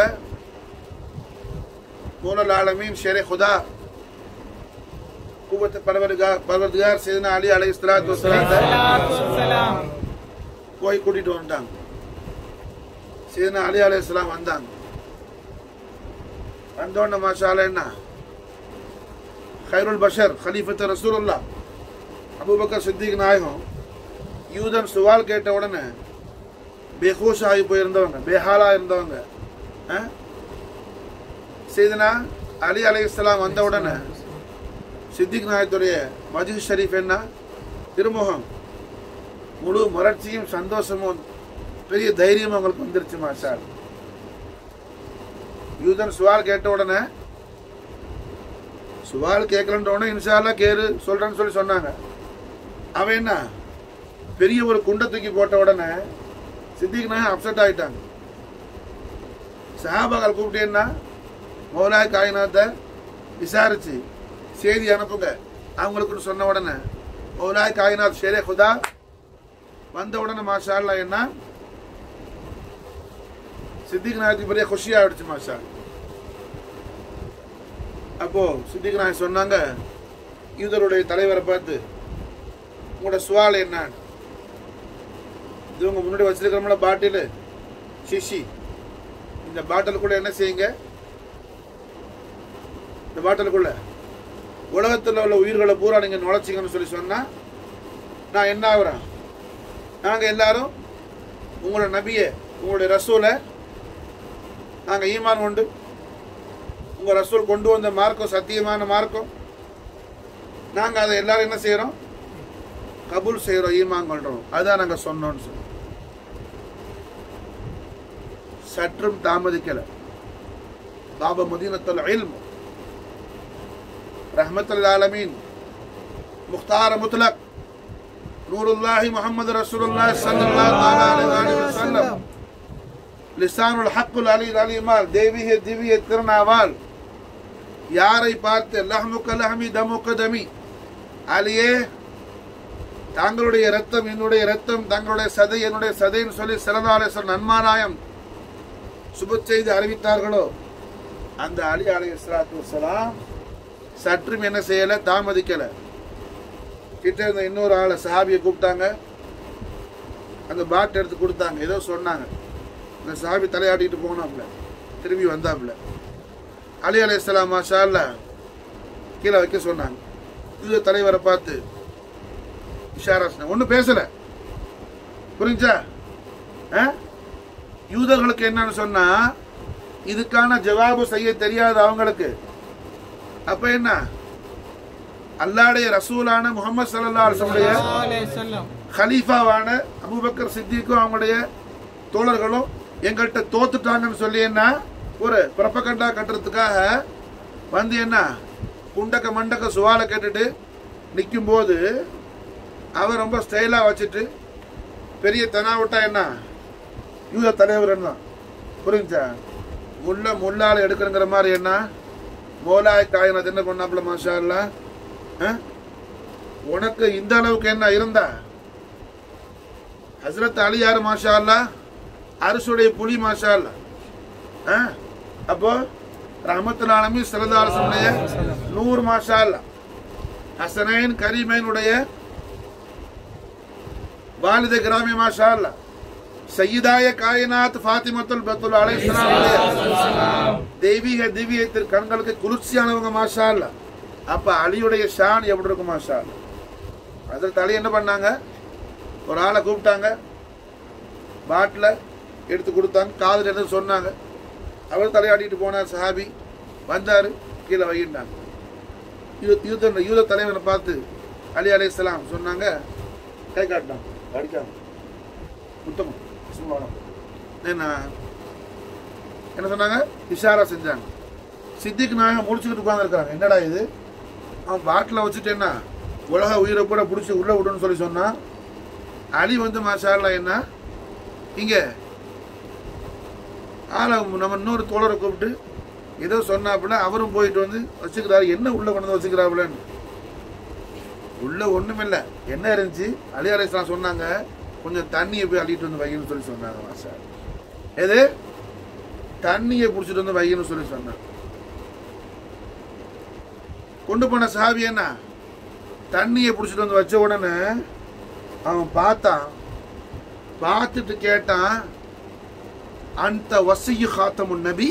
மூலல் ஆலமீன் ஷேரே குதா குவத் பரவர்கார் பரவர்கார் சையதுனா அலி அலைஹிஸ்ஸலாத்து வஸலாம் சலாத்து வசலாம். போய் கூட்டிட்டு வந்துட்டாங்க சையதுனா அலி அலைஹிஸ்ஸலாம் வந்தாங்க வந்தோடனே மாஷால என்ன ஹைருல் பஷர் ஹலீஃபத்து ரசூலுல்லாஹ் அபூபக்கர் சித்திக் நாயகம் யூதன் சுவால் கேட்ட உடனே பேஹோஷ் ஆகி போயிருந்தவங்க பேஹாலா இருந்தவங்க ஆ? செய்தனா அலி அலைஹிஸ்ஸலாம் வந்த உடனே சித்திக் நாயத்துடைய மஜித் ஷரீஃப் என்ன திருமுகம் முழு மலர்ச்சியும் சந்தோஷமும் பெரிய தைரியம் அவங்களுக்கு வந்துருச்சு மாஷால் யூதன் சுவால் கேட்ட உடனே சுவால் கேட்கலன்ற உடனே இன்ஷால்லா கேரு சொல்றேன்னு சொல்லி சொன்னாங்க அவன் என்ன பெரிய ஒரு குண்டை தூக்கி போட்ட உடனே சித்திக் நாயகம் அப்செட் ஆயிட்டாங்க சஹாபாக்கள் கூப்பிட்டு என்ன மௌலாய் காயினாத்தை விசாரிச்சு செய்தி அனுப்புங்க அவங்களுக்கு சொன்ன உடனே மௌலாய் காயினாத் ஷேரே குதா வந்த உடனே மாஷா அல்லாஹ் என்ன சித்திக் நாயத்துக்கு பெரிய குஷி ஆயிடுச்சு மாஷா அப்போ சித்திக் நாயக் சொன்னாங்க யூதருடைய தலைவரை பார்த்து உங்களோட சுவால் என்ன இது உங்க முன்னாடி வச்சிருக்கிறோம்ல பாட்டில் சிஷி இந்த பாட்டிலுக்குள்ள என்ன செய்யுங்க இந்த பாட்டிலுக்குள்ள உலகத்தில் உள்ள உயிர்களை பூரா நீங்க நுழைச்சிங்கன்னு சொல்லி சொன்னா நான் என்ன ஆகுறேன் நாங்க எல்லாரும் உங்களோட நபியை உங்களுடைய ரசூலை நாங்க ஈமான் உண்டு உங்க ரசூல் கொண்டு வந்த மார்க்கம் சத்தியமான மார்க்கம் நாங்க அதை எல்லாரும் என்ன செய்யறோம் கபூல் செய்யறோம் ஈமான் கொள்றோம் அதான் நாங்க சொன்னோம்னு சொல்லி சற்றும் தாமதிக்கல பாபா மதீனத்துல் இல்ம் ரஹ்மத்துல் ஆலமீன் முக்தார் முத்லக் நூருல்லாஹி முஹம்மது ரசூலுல்லாஹி ஸல்லல்லாஹு அலைஹி வஸல்லம் லிசானுல் ஹக்குல் அலி அலிமால் தேவிய திவ்ய திருநாவால் யாரை பார்த்து லஹ்முக லஹ்மி தமுக தமி அலியே தாங்களுடைய ரத்தம் என்னுடைய ரத்தம் தங்களுடைய சதை என்னுடைய சதைன்னு சொல்லி சிறந்தாலேஸ்வரர் நன்மாராயம் சுப செய்தி அறிவித்தார்களோ அந்த அலி அலி இஸ்லாத்து வசலாம் சற்றும் என்ன செய்யல தாமதிக்கல கிட்ட இருந்த இன்னொரு ஆளை சஹாபியை கூப்பிட்டாங்க அந்த பாட் எடுத்து கொடுத்தாங்க ஏதோ சொன்னாங்க அந்த சஹாபி தலையாட்டிட்டு போனாப்ல திரும்பி வந்தாப்ல அலி அலி இஸ்லாம் மாஷால்ல கீழே வைக்க சொன்னாங்க இது தலைவரை பார்த்து இஷாரா ஒன்றும் பேசல புரிஞ்சா ஆ? யூதர்களுக்கு என்னன்னு சொன்னா இதுக்கான ஜவாபு செய்ய தெரியாது அவங்களுக்கு அப்ப என்ன அல்லாடைய ரசூலான முகமது சல்லா அலுவலுடைய ஸல்லல்லாஹு அலைஹி வஸல்லம். ஹலீஃபாவான அபூபக்கர் சித்திக்கும் அவங்களுடைய தோழர்களும் எங்கள்கிட்ட தோத்துட்டாங்கன்னு சொல்லி என்ன ஒரு பிரபகண்டா கட்டுறதுக்காக வந்து என்ன குண்டக்க மண்டக்க சுவாலை கேட்டுட்டு நிற்கும்போது அவர் ரொம்ப ஸ்டைலாக வச்சுட்டு பெரிய தெனாவிட்டா என்ன யூத தலைவர் தான் புரிஞ்சா முள்ள முள்ளால் எடுக்கணுங்கிற மாதிரி என்ன மோலாய் காயினது என்ன பண்ணாப்புல மாஷா அல்லா? ஆ? உனக்கு இந்த அளவுக்கு என்ன இருந்தா ஹசரத் அலி யாரு மாஷா அல்லா அரசுடைய புலி மாஷா அல்லா ஆ? அப்போ ரஹமத்துல் ஆலமி சிறந்தாரசனுடைய நூறு மாஷா அல்லா ஹசனைன் கரீமைனுடைய வாலித கிராமி மாஷா அல்லா சையதாய காயினாத் ஃபாத்திமத்துல் பத்துல் அலைஹிஸ்ஸலாமுடைய தெய்வீக திவ்யத்தின் கண்களுக்கு குளிர்ச்சியானவங்க மாஷா அல்லா அப்ப அலியுடைய ஷான் எப்படி இருக்கும் மாஷா அல்லா அதில் தலை என்ன பண்ணாங்க ஒரு ஆளை கூப்பிட்டாங்க பாட்டில் எடுத்து கொடுத்தாங்க காதில் என்ன சொன்னாங்க அவர் தலையாடிட்டு போனார் சஹாபி வந்தார் கீழே வைகின்றாங்க யூத யூத யூத தலைவனை பார்த்து அலி அலைஹிஸ்ஸலாம் சொன்னாங்க கை காட்டினாங்க அடிக்காம உத்தமம் சும்மானம் என்ன என்ன சொன்னாங்க இஷாரா செஞ்சாங்க சித்திக்கு நாயகம் முடிச்சுக்கிட்டு உட்காந்துருக்காங்க என்னடா இது அவன் பாட்டில் வச்சுட்டு என்ன உலக உயிரை கூட பிடிச்சி உள்ள விடுன்னு சொல்லி சொன்னான் அலி வந்து மாஷால்லா என்ன இங்க ஆளை நம்ம இன்னொரு தோழரை கூப்பிட்டு ஏதோ சொன்னாப்புல அவரும் போயிட்டு வந்து வச்சுக்கிறாரு என்ன உள்ள கொண்டு வந்து வச்சுக்கிறாப்புலன்னு உள்ள ஒண்ணுமில்ல என்ன இருந்துச்சு அலி அலைஸ்லாம் சொன்னாங்க கொஞ்சம் தண்ணியை போய் அள்ளிட்டு வந்து வைக்கணும்னு சொல்லி சொன்னாங்க மாஷா எது தண்ணியை பிடிச்சிட்டு வந்து வைக்கணும்னு சொல்லி சொன்னாங்க கொண்டு போன சாவி என்ன தண்ணியை பிடிச்சிட்டு வந்து வச்ச உடனே அவன் பார்த்தான் பார்த்துட்டு கேட்டான் அந்த வசியு காத்தமுன் நபி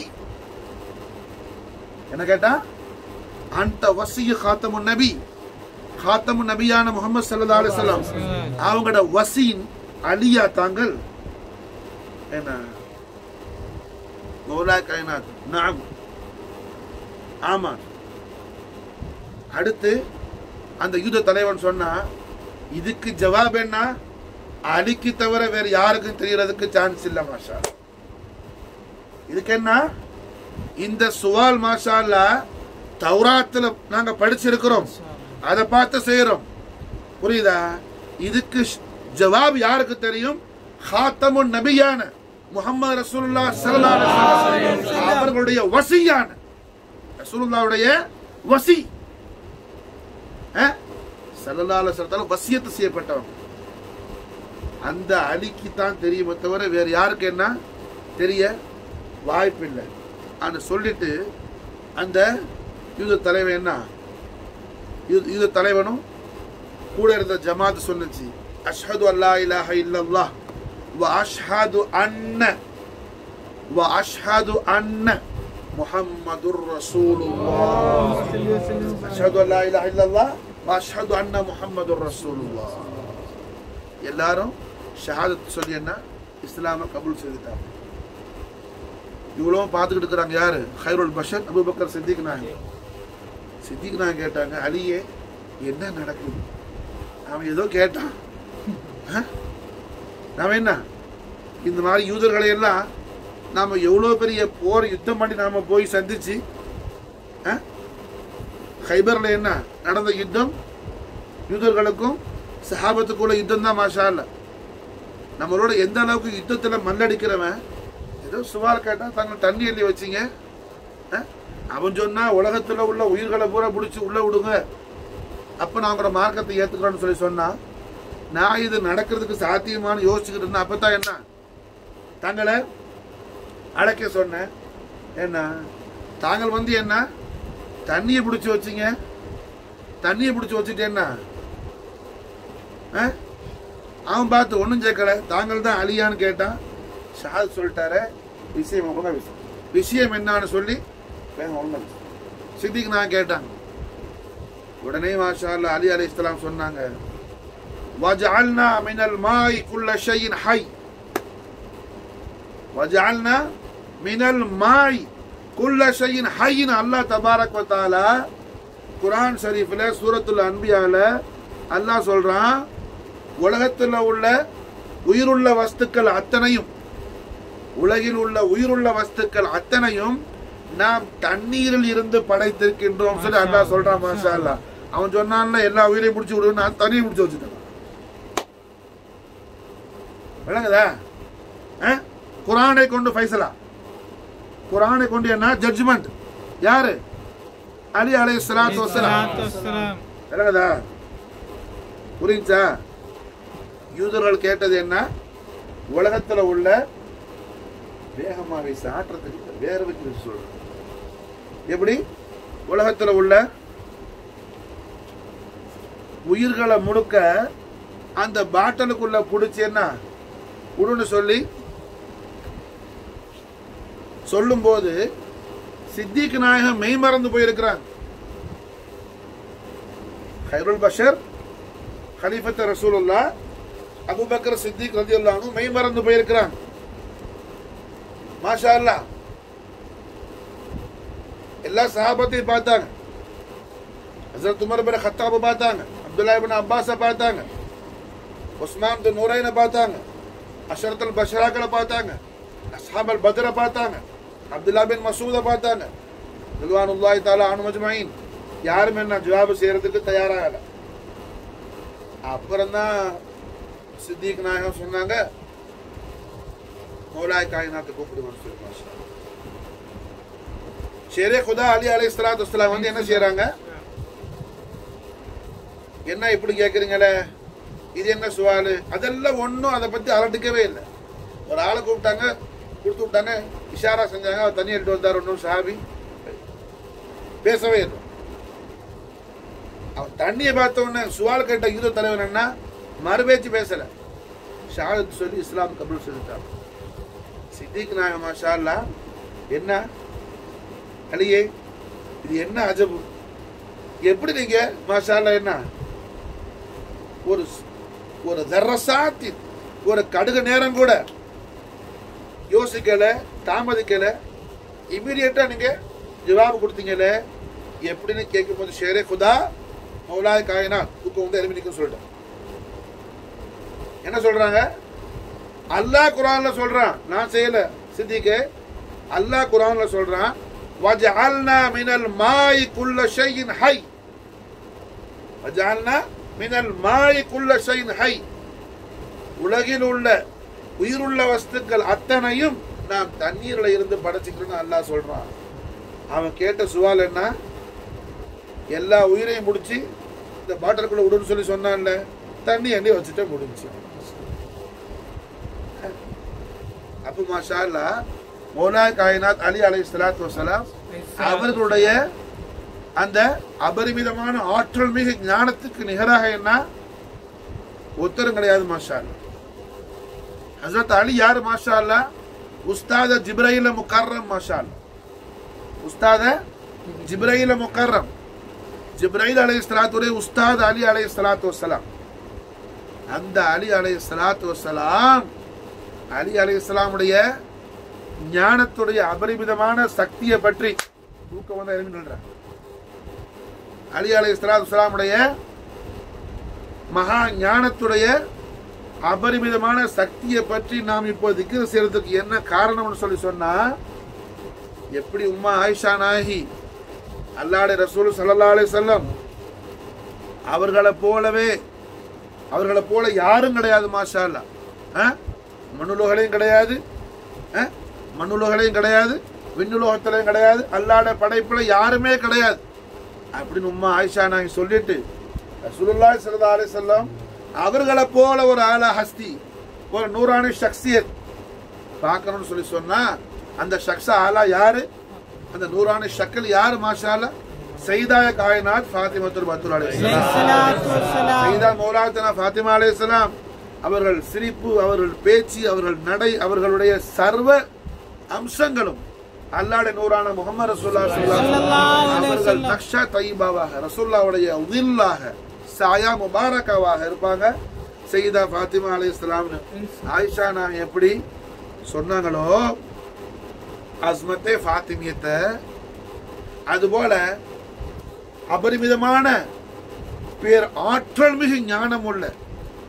என்ன கேட்டான் அந்த வசியு காத்தமுன் நபி காத்தமுன் நபியான முகமது சல்லா அலிஸ்லாம் அவங்களோட வசீன் அலியா தாங்கள் என்ன மௌலா கைனாத் நாம் ஆமா அடுத்து அந்த யூத தலைவன் சொன்னா இதுக்கு ஜவாப் என்ன அலிக்கு தவிர வேற யாருக்கும் தெரியறதுக்கு சான்ஸ் இல்ல மாஷா இதுக்கு என்ன இந்த சுவால் மாஷா அல்லா தௌராத்துல நாங்க படிச்சிருக்கிறோம் அதை பார்த்து செய்யறோம் புரியுதா இதுக்கு ஷ்- ஜவாப் யாருக்கு தெரியும் ஹாத்தமுன் நபியான முகமது ரசூலுல்லாஹ் ஸல்லல்லாஹு அலைஹி வஸல்லம் அவர்களுடைய வசியான ரசூலுல்லாஹ்வுடைய வசி சல்லல்லாஹு அலைஹி வஸல்லம் வசியத்து செய்யப்பட்டவங்க அந்த அலிக்கு தான் தெரியுமே தவிர வேற யாருக்கு என்ன தெரிய வாய்ப்பில்லை ஆனா சொல்லிட்டு அந்த யூத தலைவன் என்ன யூத- யூத தலைவனும் கூட இருந்த ஜமாத் சொன்னுச்சு அஷ்ஹது அல்லா இலாஹ இல்லல்லாஹ் வ அஷ்ஹது அன்ன வ அஷ்ஹது அன்ன முஹம்மதுர் ரசூலுல்லாஹ் அஷ்ஹது அல்லா இலாஹ இல்லல்லாஹ் வ அஷ்ஹது அன்ன முஹம்மதுர் ரசூலுல்லாஹ் எல்லாரும் ஷஹாதத் சொல்லி என்ன இஸ்லாமை கபூல் செய்துட்டாங்க இவ்வளவும் பார்த்துக்கிட்டு இருக்கிறாங்க யாரு ஹைருல் பஷர் அபூபக்கர் சித்திக் நாயகம் சித்திக் நாயகம் கேட்டாங்க அலியே என்ன நடக்குது அவன் ஏதோ கேட்டான் ஆ? நாம என்ன இந்த மாதிரி யூதர்களை எல்லாம் நாம எவ்வளவு பெரிய போர் யுத்தம் பண்ணி நாம போய் சந்திச்சு ஆ? ஹைபர்ல என்ன நடந்த யுத்தம் யூதர்களுக்கும் சஹாபத்துக்குள்ள யுத்தம் தான் மாஷா அல்ல நம்மளோட எந்த அளவுக்கு யுத்தத்துல மல்லடிக்கிறவன் ஏதோ சுமார் கேட்டா தாங்கள் தண்ணி எழுதி வச்சீங்க ஆ? அவன் சொன்னா உலகத்துல உள்ள உயிர்களை பூரா பிடிச்சி உள்ள விடுங்க அப்ப நான் உங்களோட மார்க்கத்தை ஏத்துக்கிறேன்னு சொல்லி சொன்னா நான் இது நடக்கிறதுக்கு சாத்தியமானு யோசிச்சுக்கிட்டு இருந்தேன் அப்பதான் என்ன தங்களை அழைக்க சொன்னேன் என்ன தாங்கள் வந்து என்ன தண்ணியை பிடிச்சி வச்சீங்க தண்ணியை பிடிச்சி வச்சுட்டு என்ன ஆ? அவன் பார்த்து ஒன்றும் கேட்கல தாங்கள் தான் அலியான்னு கேட்டான் ஷாத் சொல்லிட்டாரு விஷயம் ஒழுங்கா விஷயம் விஷயம் என்னன்னு சொல்லி வேகம் ஒழுங்கா விஷயம். சித்திக்கு நான் கேட்டாங்க உடனே மாஷா அல்லாஹ் அலி அலி இஸ்லாம் சொன்னாங்க وجعلنا من الماء كل شيء حي وجعلنا من الماء كل شيء حي அல்லாஹ் தபாரக் வ தஆலா குர்ஆன் ஷரீஃப்ல சூரத்துல் அன்பியால அல்லாஹ் சொல்றான் உலகத்தில் உள்ள உயிருள்ள வஸ்துக்கள் அத்தனையும் உலகில் உள்ள உயிருள்ள வஸ்துக்கள் அத்தனையும் நாம் தண்ணீரில் இருந்து படைத்திருக்கின்றோம் சொல்லி அல்லாஹ் சொல்றான் மாஷா அல்லாஹ் அவன் சொன்னான்ல எல்லா உயிரையும் பிடிச்சி விடுவேன் நான் தண்ணியை பிடிச்சி வச்சுட்டேன் விளங்குதா ஆ? குரானை கொண்டு ஃபைசலா குரானை கொண்டு என்ன ஜட்ஜ்மெண்ட் யாரு அலி அலை சலாத்து வசலாம் சலாத்து வஸ்ஸலாம். விளங்குதா புரிஞ்சா யூதர்கள் கேட்டது என்ன உலகத்துல உள்ள வேகமா வீச ஆற்றத்துக்கு இல்ல, வேற வச்சு சொல்றேன் எப்படி உலகத்துல உள்ள உயிர்களை முழுக்க அந்த பாட்டலுக்குள்ள புடிச்சு என்ன உடுன்னு சொல்லி சொல்லும்போது சித்திக் நாயகம் மெய் மறந்து போயிருக்கிறாங்க ஹைருல் பஷர் ஹலீஃபத் ரசூலுல்லா அபூபக்கர் சித்திக் ரதியுல்லாஹு மெய் மறந்து போயிருக்கிறாங்க மாஷா அல்லாஹ் எல்லா சஹாபத்தையும் பார்த்தாங்க ஹசரத் உமர் பின் கத்தாப பார்த்தாங்க அப்துல்லா இப்னு அப்பாஸ பார்த்தாங்க உஸ்மான் பின் நூரைனை பார்த்தாங்க அஷரத்துல் பஷராக்களை பார்த்தாங்க அஸ்ஹாபல் பத்ர பார்த்தாங்க அப்துல்லா பின் மசூத பார்த்தாங்க ரில்வானுல்லாஹி தஆலா அனு மஜ்மஈன் யாரும் என்ன ஜவாப் செய்யறதுக்கு தயாராகல அப்புறம் தான் சித்திக் நாயகம் சொன்னாங்க மௌலாய் காயினாத்தை கூப்பிடுவோம்னு சொல்லி மாஷா அல்லாஹ். ஷேரே குதா அலி அலை சலாத்து வஸ்லாம் வந்து என்ன செய்யறாங்க என்ன இப்படி கேக்குறீங்களே இது என்ன சுவாலு அதெல்லாம் ஒன்றும் அதை பத்தி அலட்டுக்கவே இல்லை ஒரு ஆளை கூப்பிட்டாங்க கொடுத்து விட்டாங்க இஷாரா செஞ்சாங்க அவர் தண்ணி எடுத்து வந்தார் ஒன்றும் சாபி பேசவே இல்லை அவன் தண்ணியை பார்த்த உடனே சுவால் கேட்ட யூத தலைவன் என்ன மறுபேச்சு பேசல ஷாஹத் சொல்லி இஸ்லாம் கபூல் செஞ்சுட்டான் சித்திக் நாயகம் மாஷா அல்லாஹ் என்ன அலியே இது என்ன அஜபு எப்படி நீங்க மாஷா அல்லாஹ் என்ன ஒரு ஒரு தர்ரசாத்தி ஒரு கடுகு நேரம் கூட யோசிக்கல தாமதிக்கல இமீடியட்டா நீங்க ஜவாப் கொடுத்தீங்கல்ல எப்படின்னு கேட்கும்போது ஷேரே குதா மௌலாய் காயினா தூக்கம் வந்து எலும்பி நிற்கும் சொல்லிட்டேன் என்ன சொல்றாங்க அல்லாஹ் குரான்ல சொல்றான் நான் செய்யல சித்திக்கு அல்லாஹ் குரான்ல சொல்றான் வஜஅல்னா மினல் மாய் குல்ல ஷைஇன் ஹை வஜஅல்னா மினல் மாய் குல்ல ஷைஇன் ஹை உலகில் உள்ள உயிருள்ள வஸ்துக்கள் அத்தனையும் நாம் தண்ணீர்ல இருந்து படைச்சுக்கணும்னு அல்லாஹ் சொல்றான் அவன் கேட்ட சுவால் என்ன எல்லா உயிரையும் முடிச்சு இந்த பாட்டிலுக்குள்ள விடுன்னு சொல்லி சொன்னான்ல தண்ணி அண்டி வச்சுட்டு முடிஞ்சு அப்ப மாஷா அல்லா மௌலா காயினாத் அலி அலை சலாத்து வசலாம் அவர்களுடைய அந்த அபரிமிதமான ஆற்றல் மிகு ஞானத்துக்கு நிகராக என்ன உத்தரம் கிடையாது மாஷா அல்லா ஹசரத் அலி யார் மாஷா அல்லா உஸ்தாத ஜிப்ரைல முக்கர்ரம் மாஷா அல்லா உஸ்தாத ஜிப்ரைல முக்கர்ரம் ஜிப்ரைல் அலை சலாத்துடைய உஸ்தாத் அலி அலை சலாத்து வசலாம் அந்த அலி அலை சலாத்து வசலாம் அலி அலை இஸ்லாமுடைய ஞானத்துடைய அபரிமிதமான சக்தியை பற்றி தூக்கம் வந்து எழுந்துன்ற அலி அலை இஸ்லாத்து இஸ்லாமுடைய மகா ஞானத்துடைய அபரிமிதமான சக்தியை பற்றி நாம் இப்போ திக்ரு செய்யறதுக்கு என்ன காரணம்னு சொல்லி சொன்னா எப்படி உம்மா ஆயிஷா நாயகி அல்லாடைய ரசூல் ஸல்லல்லாஹு அலைஹி வஸல்லம் அவர்களை போலவே அவர்களை போல யாரும் கிடையாது மாஷா அல்லா ஆ? மண்ணுலகலையும் கிடையாது ஆ? மண்ணுலகலையும் கிடையாது விண்ணுலகத்திலையும் கிடையாது அல்லாட படைப்புல யாருமே கிடையாது அப்படின்னு உம்மா ஆயிஷா நாயகி சொல்லிட்டு ரசூலுல்லாஹி ஸல்லல்லாஹு அலைஹி வஸல்லம் அவர்களை போல ஒரு ஆளா ஹஸ்தி ஒரு நூறானி ஷக்சியத் பார்க்கணும்னு சொல்லி சொன்னா அந்த ஷக்ஸ ஆளா யாரு அந்த நூறானி ஷக்கல் யாரு மாஷா அல்லாஹ் சைதாய காயனாத் ஃபாத்திமத்துல் பத்துல் அலைஹிஸ்ஸலாம் சலாத்து வஸ்ஸலாம். சைதா மௌலாத்தனா ஃபாத்திமா அலைஹிஸ்ஸலாம் அவர்கள் சிரிப்பு அவர்கள் பேச்சு அவர்கள் நடை அவர்களுடைய சர்வ அம்சங்களும் அல்லாட நூறான முகமது ரசூல்லா ஸல்லல்லாஹு அலைஹி அவர்கள் வஸல்லம். நக்ஷா தைபாவாக ரசூல்லாவுடைய உதில்லாக சாயா முபாரக்காவாக இருப்பாங்க சையதா ஃபாத்திமா அலைஹிஸ்ஸலாம்னு ஆயிஷா நான் எப்படி சொன்னாங்களோ அஸ்மத்தே ஃபாத்திமியத்தை அதுபோல அபரிமிதமான பேர் ஆற்றல் மிகு ஞானம் உள்ள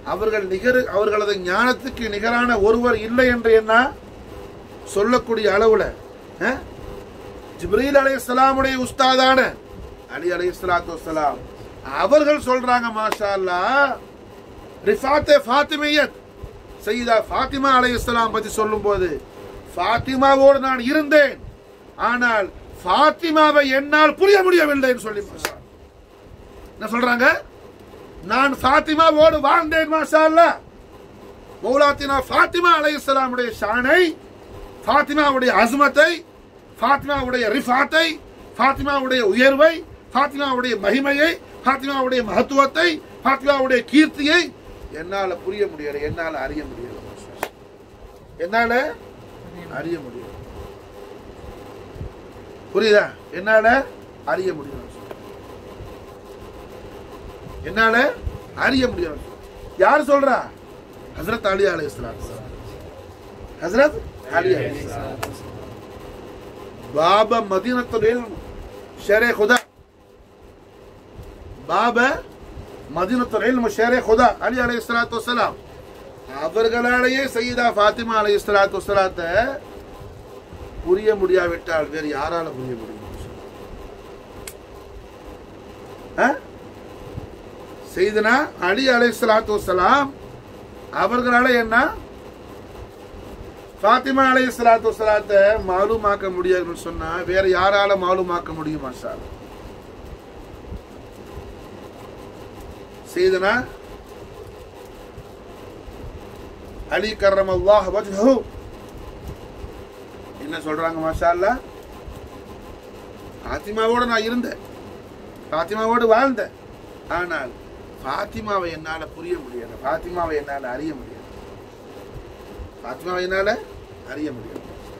அவர்கள் நிகர் அவர்களது ஞானத்துக்கு நிகரான ஒருவர் இல்லை என்று என்ன சொல்லக்கூடிய அளவுல அஹ், ஜிப்ரீல் அலைஹிஸ்ஸலாமுடைய உஸ்தாதான அலி அலைஹிஸ்ஸலாத்து வஸ்ஸலாம் அவர்கள் சொல்றாங்க மாஷா அல்லாஹ் ரிஃபாத்தே ஃபாத்திமியத் சையதா ஃபாத்திமா அலைஹிஸ்ஸலாம் பத்தி சொல்லும்போது ஃபாத்திமாவோடு நான் இருந்தேன் ஆனால் ஃபாத்திமாவை என்னால் புரிய முடியவில்லைன்னு சொல்லி மாஷா அல்லாஹ். என்ன சொல்றாங்க நான் ஃபாத்திமாவோடு வாழ்ந்தேன் மாஷா அல்லாஹ் மௌலாத்தினா ஃபாத்திமா அலைஹிஸ்ஸலாமுடைய ஷானை ஃபாத்திமாவுடைய அஸ்மத்தை ஃபாத்திமாவுடைய ரிஃபாத்தை ஃபாத்திமாவுடைய உயர்வை ஃபாத்திமாவுடைய மகிமையை ஃபாத்திமாவுடைய மகத்துவத்தை ஃபாத்திமாவுடைய கீர்த்தியை என்னால புரிய முடியல என்னால அறிய முடியல என்னால அறிய முடியல புரியுதா என்னால அறிய முடியல என்னால அறிய முடியல யார் சொல்றா ஹசரத் அலி அலைஹிஸ்ஸலாம் ஹசரத் அலி அலைஹிஸ்ஸலாம் பாப மதீனத்துல் இல்ம் ஷரே खुदा பாப மதீனத்துல் இல்ம் ஷரே खुदा அலி அலைஹிஸ்ஸலாத்து வஸலாம் அவர்களாலேயே சையதா ஃபாத்திமா அலைஹிஸ்ஸலாத்து வஸலாத்தை புரிய முடியாவிட்டால் வேறு யாரால புரிய முடியும் ஆ? செய்தனா அலி அலைஹிஸ்ஸலாத்து வஸலாம் அவர்களால என்ன ஃபாத்திமா அலை சலாத்து வசலாத்தை மாலுமாக்க முடியாதுன்னு சொன்னா வேற யாரால மாலுமாக்க முடியுமா சார் செய்தனா அலி கர்ரம் அல்லாஹ் வஜ்ஹு என்ன சொல்றாங்க மாஷா அல்லாஹ் ஃபாத்திமாவோட நான் இருந்தேன் ஃபாத்திமாவோடு வாழ்ந்தேன் ஆனால் ஃபாத்திமாவை என்னால புரிய முடியல ஃபாத்திமாவை என்னால அறிய முடியல ஃபாத்திமாவை என்னால அறிய முடியல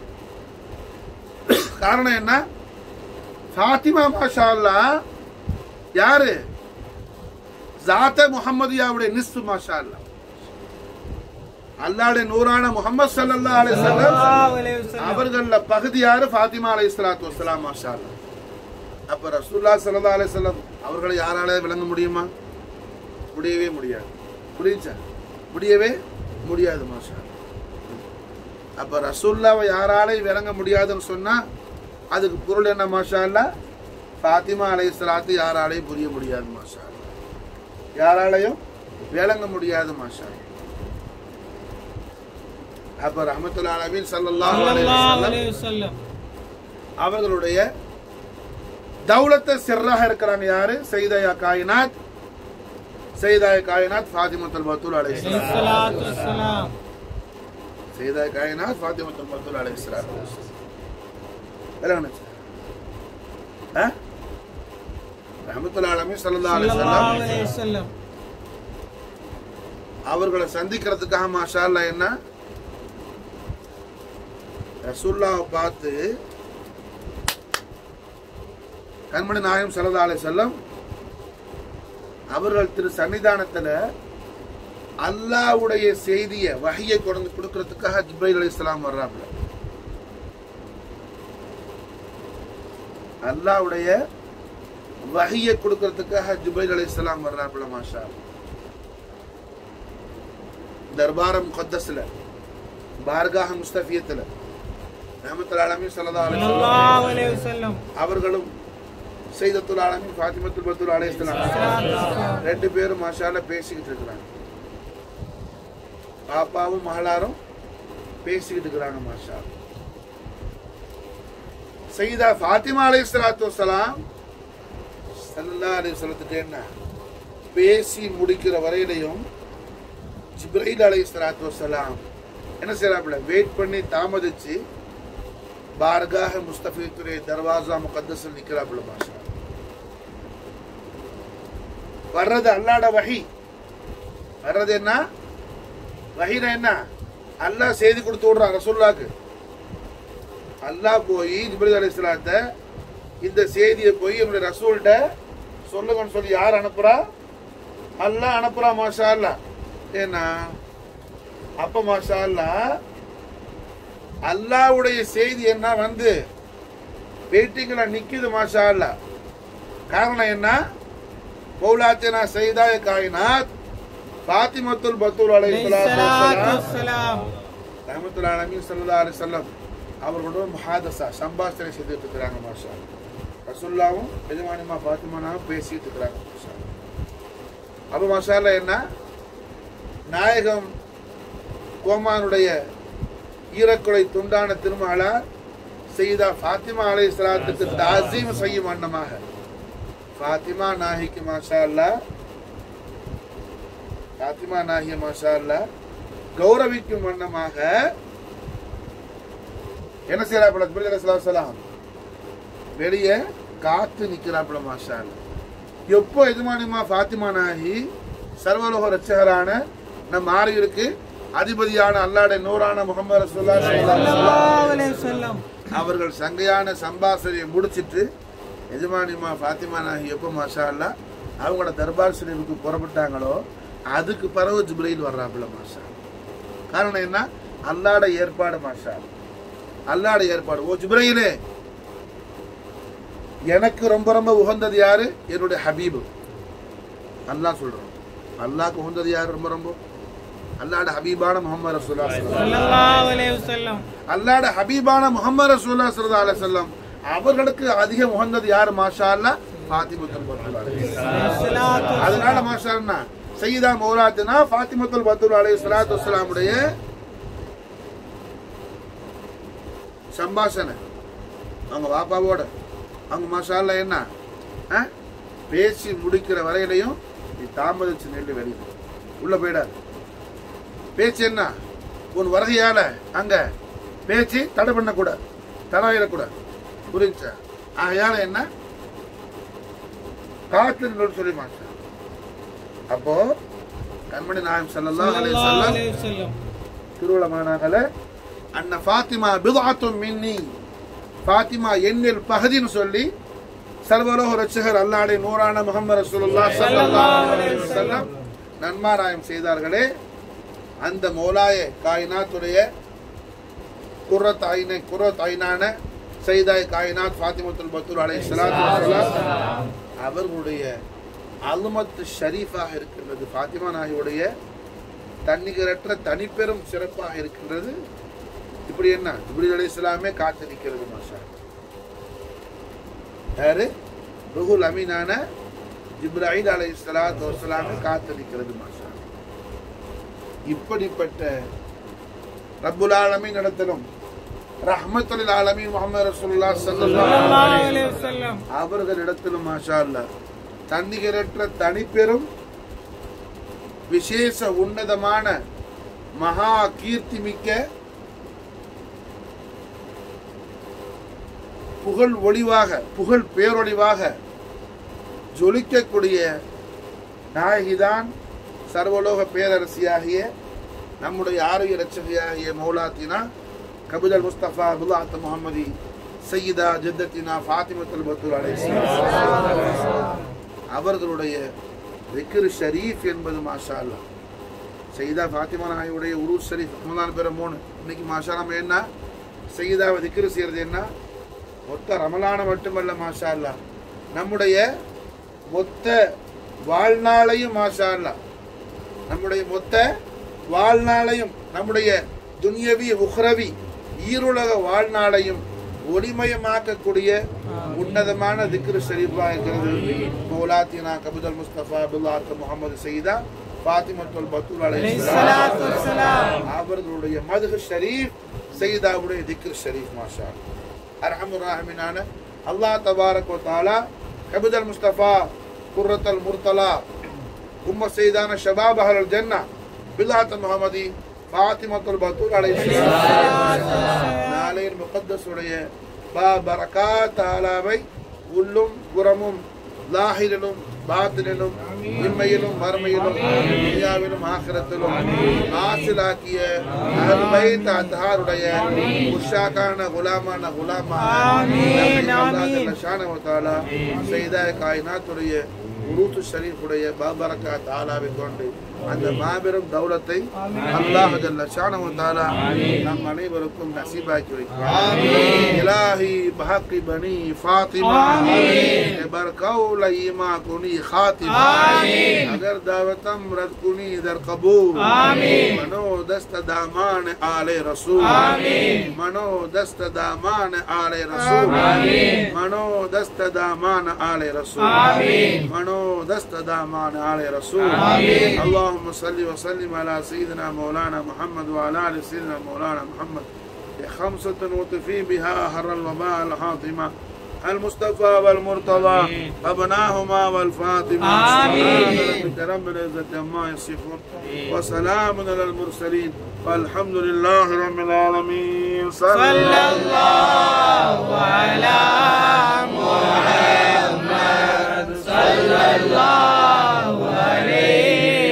காரணம் என்ன ஃபாத்திமா மாஷா அல்லாஹ் யாரு ஜாத்த முஹம்மதியாவுடைய நிஸ்பு மாஷா அல்லாஹ் அல்லாஹ்வுடைய நூறான முஹம்மது ஸல்லல்லாஹு அலைஹி வஸல்லம் ஸல்லல்லாஹு அலைஹி வஸல்லம். அவர்கள்ல பகுதி யாரு ஃபாத்திமா அலைஹிஸ்ஸலாத்து வஸ்ஸலாம் மாஷா அல்லாஹ் அப்ப ரசூலுல்லாஹி ஸல்லல்லாஹு அலைஹி வஸல்லம் அவர்களை யாரால விளங்க முடியுமா முடியவே முடியாது புரியுச்சா முடியவே முடியாது மாஷா அல்லாஹ். அப்ப ரசூல்லாவை யாராலையும் விளங்க முடியாதுன்னு சொன்னா அதுக்கு பொருள் என்ன மாஷா அல்லாஹ் ஃபாத்திமா அலைஹிஸ்ஸலாத்து யாராலையும் புரிய முடியாது மாஷா அல்லாஹ். யாராலையும் விளங்க முடியாது மாஷா அல்லாஹ். அப்ப ரஹமத்துல் ஆலமீன் ஸல்லல்லாஹு அலைஹி ஸல்லல்லாஹு வஸல்லம் அலைஹி வஸல்லம். அவர்களுடைய தௌலத்தை சிறாக இருக்கிறாங்க யாரு செய்தயா காயினாத் செய்தாய காயினாத் ஃபாத்திமத்துல் பத்துல் அலைஹிஸ்ஸலாம் ஸலாத்து வஸ்ஸலாம். செய்தாய காயினாத் ஃபாத்திமத்துல் பத்துல் அலைஹிஸ்ஸலாம் விளங்குனுச்சா? ஆ? ரஹமத்துல் ஆலமீன் ஸல்லல்லாஹு அலைஹி ஸல்லல்லாஹு வஸல்லம் அலைஹி வஸல்லம். அவர்களை சந்திக்கிறதுக்காக மாஷா அல்லாஹ் என்ன ரசூல்லாவை பார்த்து கண்மணி நாயகம் ஸல்லல்லாஹு அலைஹி வஸல்லம் அவர்கள் திரு சன்னிதானத்துல அல்லாஹ்வுடைய செய்திய வஹியை கொண்டு கொடுக்கறதுக்காக ஜிப்ரைல் அலைஹிஸ்ஸலாம் வர்றாப்புல அல்லாஹ்வுடைய வஹியை கொடுக்கறதுக்காக ஜிப்ரைல் அலைஹிஸ்ஸலாம் வர்றாப்புல மாஷா அல்லாஹ். தர்பார முகத்தஸ்ல பார்காஹ முஸ்தபியத்துல ரஹமத்துல் ஆலமீன் ஸல்லல்லாஹு அலைஹி வஸல்லம் ஸல்லல்லாஹு அலைஹி வஸல்லம். அவர்களும் செய்தத்துல் ஆலமீன் ஃபாத்திமத்துல் பத்துல் அலைஹிஸ்ஸலாம் ஸலாத்து வஸ்ஸலாம். ரெண்டு பேரும் மாஷால பேசிக்கிட்டு இருக்கிறாங்க பாப்பாவும் மகளாரும் பேசிக்கிட்டு இருக்கிறாங்க மாஷா சைதா ஃபாத்திமா அலைஹிஸ்ஸலாத்து வஸ்ஸலாம் ஸல்லல்லாஹு அலைஹி வஸல்லத்துக்கு என்ன பேசி முடிக்கிற வரையிலையும் ஜிப்ரைல் அலைஹிஸ்ஸலாத்து வஸ்ஸலாம் என்ன செய்யறாப்புல வெயிட் பண்ணி தாமதிச்சு பார்காக முஸ்தபித்துடைய தர்வாசா முகத்தஸில் நிக்கிறாப்புல மாஷா வர்றது அல்லாட வஹி வர்றது என்ன வஹினா என்ன அல்லாஹ் செய்தி கொடுத்து விடுறான் ரசூல்லாக்கு அல்லாஹ் போய் ஜிப்ரீல் அலைஹிஸ்ஸலாத்தை இந்த செய்தியை போய் என்னுடைய ரசூல்கிட்ட சொல்லுங்கன்னு சொல்லி யார் அனுப்புறா அல்லாஹ் அனுப்புறா மாஷா அல்லாஹ் ஏன்னா அப்ப மாஷா அல்லாஹ் அல்லாஹ்வுடைய செய்தி என்ன வந்து வெயிட்டிங்ல நிக்குது மாஷா அல்லாஹ் காரணம் என்ன மௌலாத்தினா செய்தாய காயினாத் ஃபாத்திமத்துல் பத்தூல் அலைஹிஸ்ஸலாத்து அலைஹிஸ்ஸலாத்து வஸ்ஸலாம் வஸ்ஸலாம். ரஹமத்துல் ஆலமீன் ஸல்லல்லாஹு அலைஹி வஸல்லம் அவர்களோட முஹாதஸா சம்பாஷணை செய்துட்டு இருக்கிறாங்க மாஷா அல்லாஹ். ரசூலுல்லாவும் எஜமானிமா ஃபாத்திமானாவும் பேசிட்டு இருக்கிறாங்க மாஷா அல்லாஹ். அப்ப மாஷா அல்லாஹ் என்ன நாயகம் கோமானுடைய ஈரக்குலை துண்டான திருமகளா செய்தா ஃபாத்திமா அலை சலாத்துக்கு தாசீம் செய்யும் வண்ணமாக ஃபாத்திமா நாஹிக்கு மாஷா அல்லாஹ் ஃபாத்திமா நாஹிய மாஷா அல்லாஹ் கௌரவிக்கும் வண்ணமாக என்ன செய்யறாப்புல ஜிப்ரீல் அலைஹிஸ்ஸலாத்து வஸலாம் வெளியே காத்து நிக்கிறாப்புல மாஷா அல்லாஹ். எப்போ எஜமானிமா ஃபாத்திமா நாஹி சர்வலோக ரட்சகரான நம் மாறியிருக்கு அதிபதியான அல்லாட நூறான முகமது ரசூலுல்லாஹி ஸல்லல்லாஹு அலைஹி வஸல்லம் ஸல்லல்லாஹு அலைஹி வஸல்லம். அவர்கள் சங்கையான சம்பாசனையை முடிச்சிட்டு எஜமானிமா ஃபாத்திமா நாகி எப்போ மாஷா அல்லா அவங்களோட தர்பார் ஷரீஃபுக்கு புறப்பட்டாங்களோ அதுக்கு பிறகு ஜிப்ரையில் வர்றாப்புல மாஷா காரணம் என்ன அல்லாட ஏற்பாடு மாஷா அல்லாட ஏற்பாடு ஓ ஜிப்ரையிலே எனக்கு ரொம்ப ரொம்ப உகந்தது யாரு என்னுடைய ஹபீபு அல்லாஹ் சொல்றோம் அல்லாஹ்க்கு உகந்தது யாரு ரொம்ப ரொம்ப அல்லாட ஹபீபான முகமது ரசூலுல்லாஹி ஸல்லல்லாஹு அலைஹி வஸல்லம். ஸல்லல்லாஹு அலைஹி வஸல்லம். அல்லாட ஹபீபான முகமது ரசூல்லா ஸல்லல்லாஹு அலைஹி வஸல்லம் அவர்களுக்கு அதிக உகந்தது யார் மாஷா அல்லாஹ் ஃபாத்திமத்துல் பத்துல் அலைஹி அலைஹிஸ்ஸலாத்து அதனால மாஷா அல்லாஹ் சையதா மௌலாத்தினா ஃபாத்திமத்துல் பத்துல் அலைஹி ஸலாத்து வஸலாமுடைய சம்பாஷணை அவங்க பாப்பாவோட அவங்க மாஷா அல்லாஹ் என்ன ஆ? பேசி முடிக்கிற வரையிலையும் நீ தாமதிச்சு நின்று வெளியே உள்ள போயிடாது பேச்சு என்ன உன் வருகையால அங்க பேச்சு தடை பண்ணக்கூடாது தடையிடக்கூடாது புரிஞ்சா ஆகையால என்ன காத்து நின்று சொல்லி மாட்டான் அப்போ கண்மணி நாயம் ஸல்லல்லாஹு அலைஹி ஸல்லல்லாஹு வஸல்லம் அலைஹி வஸல்லம். திருவிழமானாகல அன்ன ஃபாத்திமா பிதாத்தும் மின்னி ஃபாத்திமா எண்ணில் பகுதின்னு சொல்லி சர்வலோக ரட்சகர் அல்லாஹ்வுடைய நூறான முகமது ரசூலுல்லாஹ் ஸல்லல்லாஹு அலைஹி வஸல்லம் நன்மாராயம் செய்தார்களே அந்த மௌலாய காயினாத்துடைய குர்ரத் ஐனை குர்ரத் ஐனான சைதாய் காயினாத் ஃபாத்திமத்துல் பத்தூர் அலைஹி ஸலாத்து வஸலாம் அவர்களுடைய அலுமத்து ஷரீஃபாக இருக்கின்றது ஃபாத்திமா நாகியுடைய தன்னிகரற்ற தனிப்பெரும் சிறப்பாக இருக்கின்றது இப்படி என்ன இப்படி அலைஹிஸ்ஸலாமே காத்து நிற்கிறது மாஷா யாரு ருகுல் அமீனான ஜிப்ராஹில் அலைஹிஸ்ஸலாத்து வஸலாமே காத்து நிற்கிறது மாஷா இப்படிப்பட்ட ரப்புல் ஆலமீன் இடத்திலும் ரஹ்மத்துல் ஆலமீன் முஹம்மது ரசூலுல்லாஹ் ஸல்லல்லாஹு ஸல்லல்லாஹு அலைஹி அலைஹி வஸல்லம் வஸல்லம். அவர்களிடத்திலும் மாஷா அல்லாஹ் தன்னிகரற்ற தனிப்பெரும் விசேஷ உன்னதமான மகா கீர்த்தி மிக்க புகழ் ஒளிவாக புகழ் பேரொளிவாக ஜொலிக்கக்கூடிய நாயகிதான் சர்வலோக பேரரசியாகிய நம்முடைய ஆரோக்கிய ரட்சகியாகிய மௌலாத்தினா கபிதல் முஸ்தபா புலாத் முகமதி சையீதா ஜித்தத்தினா ஃபாத்திமத்துல் பத்தூர் அலைஹிஸ்ஸலாம் அவர்களுடைய விக்ரு ஷரீஃப் என்பது மாஷா அல்லாஹ் சையீதா ஃபாத்திமா நாயுடைய உரு ஷரீஃப் ரமலான் பேர மூணு இன்னைக்கு மாஷா நம்ம என்ன சையீதாவை திக்ரு செய்யறது என்ன மொத்த ரமலான மட்டுமல்ல மாஷா அல்லாஹ் நம்முடைய மொத்த வாழ்நாளையும் மாஷா அல்லாஹ் நம்முடைய மொத்த வாழ்நாளையும் நம்முடைய துன்யவி உஹ்ரவி ஈருலக வாழ்நாளையும் ஒளிமயமாக்கக்கூடிய உன்னதமான திக்ரு ஷரீஃபா இருக்கிறது மௌலாத்தினா கபுதல் முஸ்தபா அப்துல்லாத் முகமது சையீதா ஃபாத்திமத்துல் பத்தூல் அலைஹிஸ்ஸலாத்து அலைஹி வஸ்ஸலாம். அவர்களுடைய மதுகு ஷரீஃப் சையீதாவுடைய திக்ரு ஷரீஃப் மாஷா அர்ஹமுர் ராஹிமினான அல்லாஹ் தபாரக் வ தஆலா கபுதல் முஸ்தபா குர்ரத்தல் முர்தலா உம்ம சையதான ஷபாப் அஹ்லல் ஜன்னா பிலாத் முஹம்மதி ஃபாத்திமத்துல் பத்தூல் அலைஹி நாளையின் முகத்தஸுடைய பா பரகாத் தாலாவை உள்ளும் புறமும் லாஹிரிலும் பாத்தினிலும் இம்மையிலும் மறுமையிலும் துனியாவிலும் ஆகிரத்திலும் ஆசிலாக்கிய அருமைத்த அத்தாருடைய உஷாக்கான குலாமான குலாமா ஆமீன், ஆமீன். ஷானவத்தாலா செய்த காயினாத்துடைய உருத்து ஷரீஃபுடைய பாபரக்கா தாலாவை கொண்டு அந்த மாபெரும் தௌலத்தை அல்லாஹ் ஜல்ல ஷானஹு தஆலா நம் அனைவருக்கும் நசீபாக்கி வைக்கிறார் இலாஹி பஹக்கி பனி ஃபாத்திமா பர்கௌல ஈமா குனி خاتمة اگر دعوتم رد کنی در قبول منو دست دامان آل رسول منو دست دامان آل رسول منو دست دامان آل رسول منو دست دامان آل رسول اللهم صل وسلم على سيدنا مولانا محمد وعلى آل سيدنا مولانا محمد خمسة وطفي بها هر الوباء الحاطمة المصطفى والمرتضى أبناهما والفاطمة آمين. سبحان ربك رب العزة عما يصفون وسلام على المرسلين والحمد لله رب العالمين صلى الله على محمد صلى الله عليه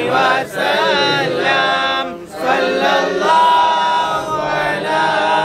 وسلم صلى الله على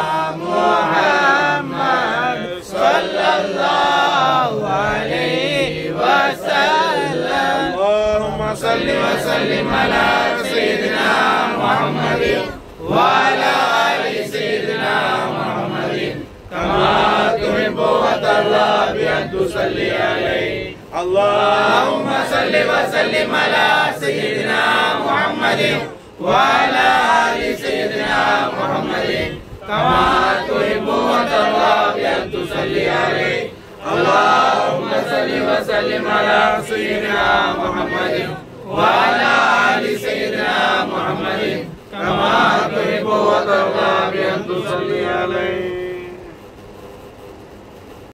محمد صلى الله عليه وسلم اللهم صل وسلم على سيدنا محمد وعلى آل سيدنا محمد كما تحب وترضى بأن تصلي عليه اللهم اللهم صل وسلم على سيدنا محمد وعلى آل سيدنا محمد كما تحب وترضى بأن تصلي عليه اللهم صل وسلم على سيدنا محمد وعلى آل سيدنا محمد كما تحب وترضى بأن تصلي عليه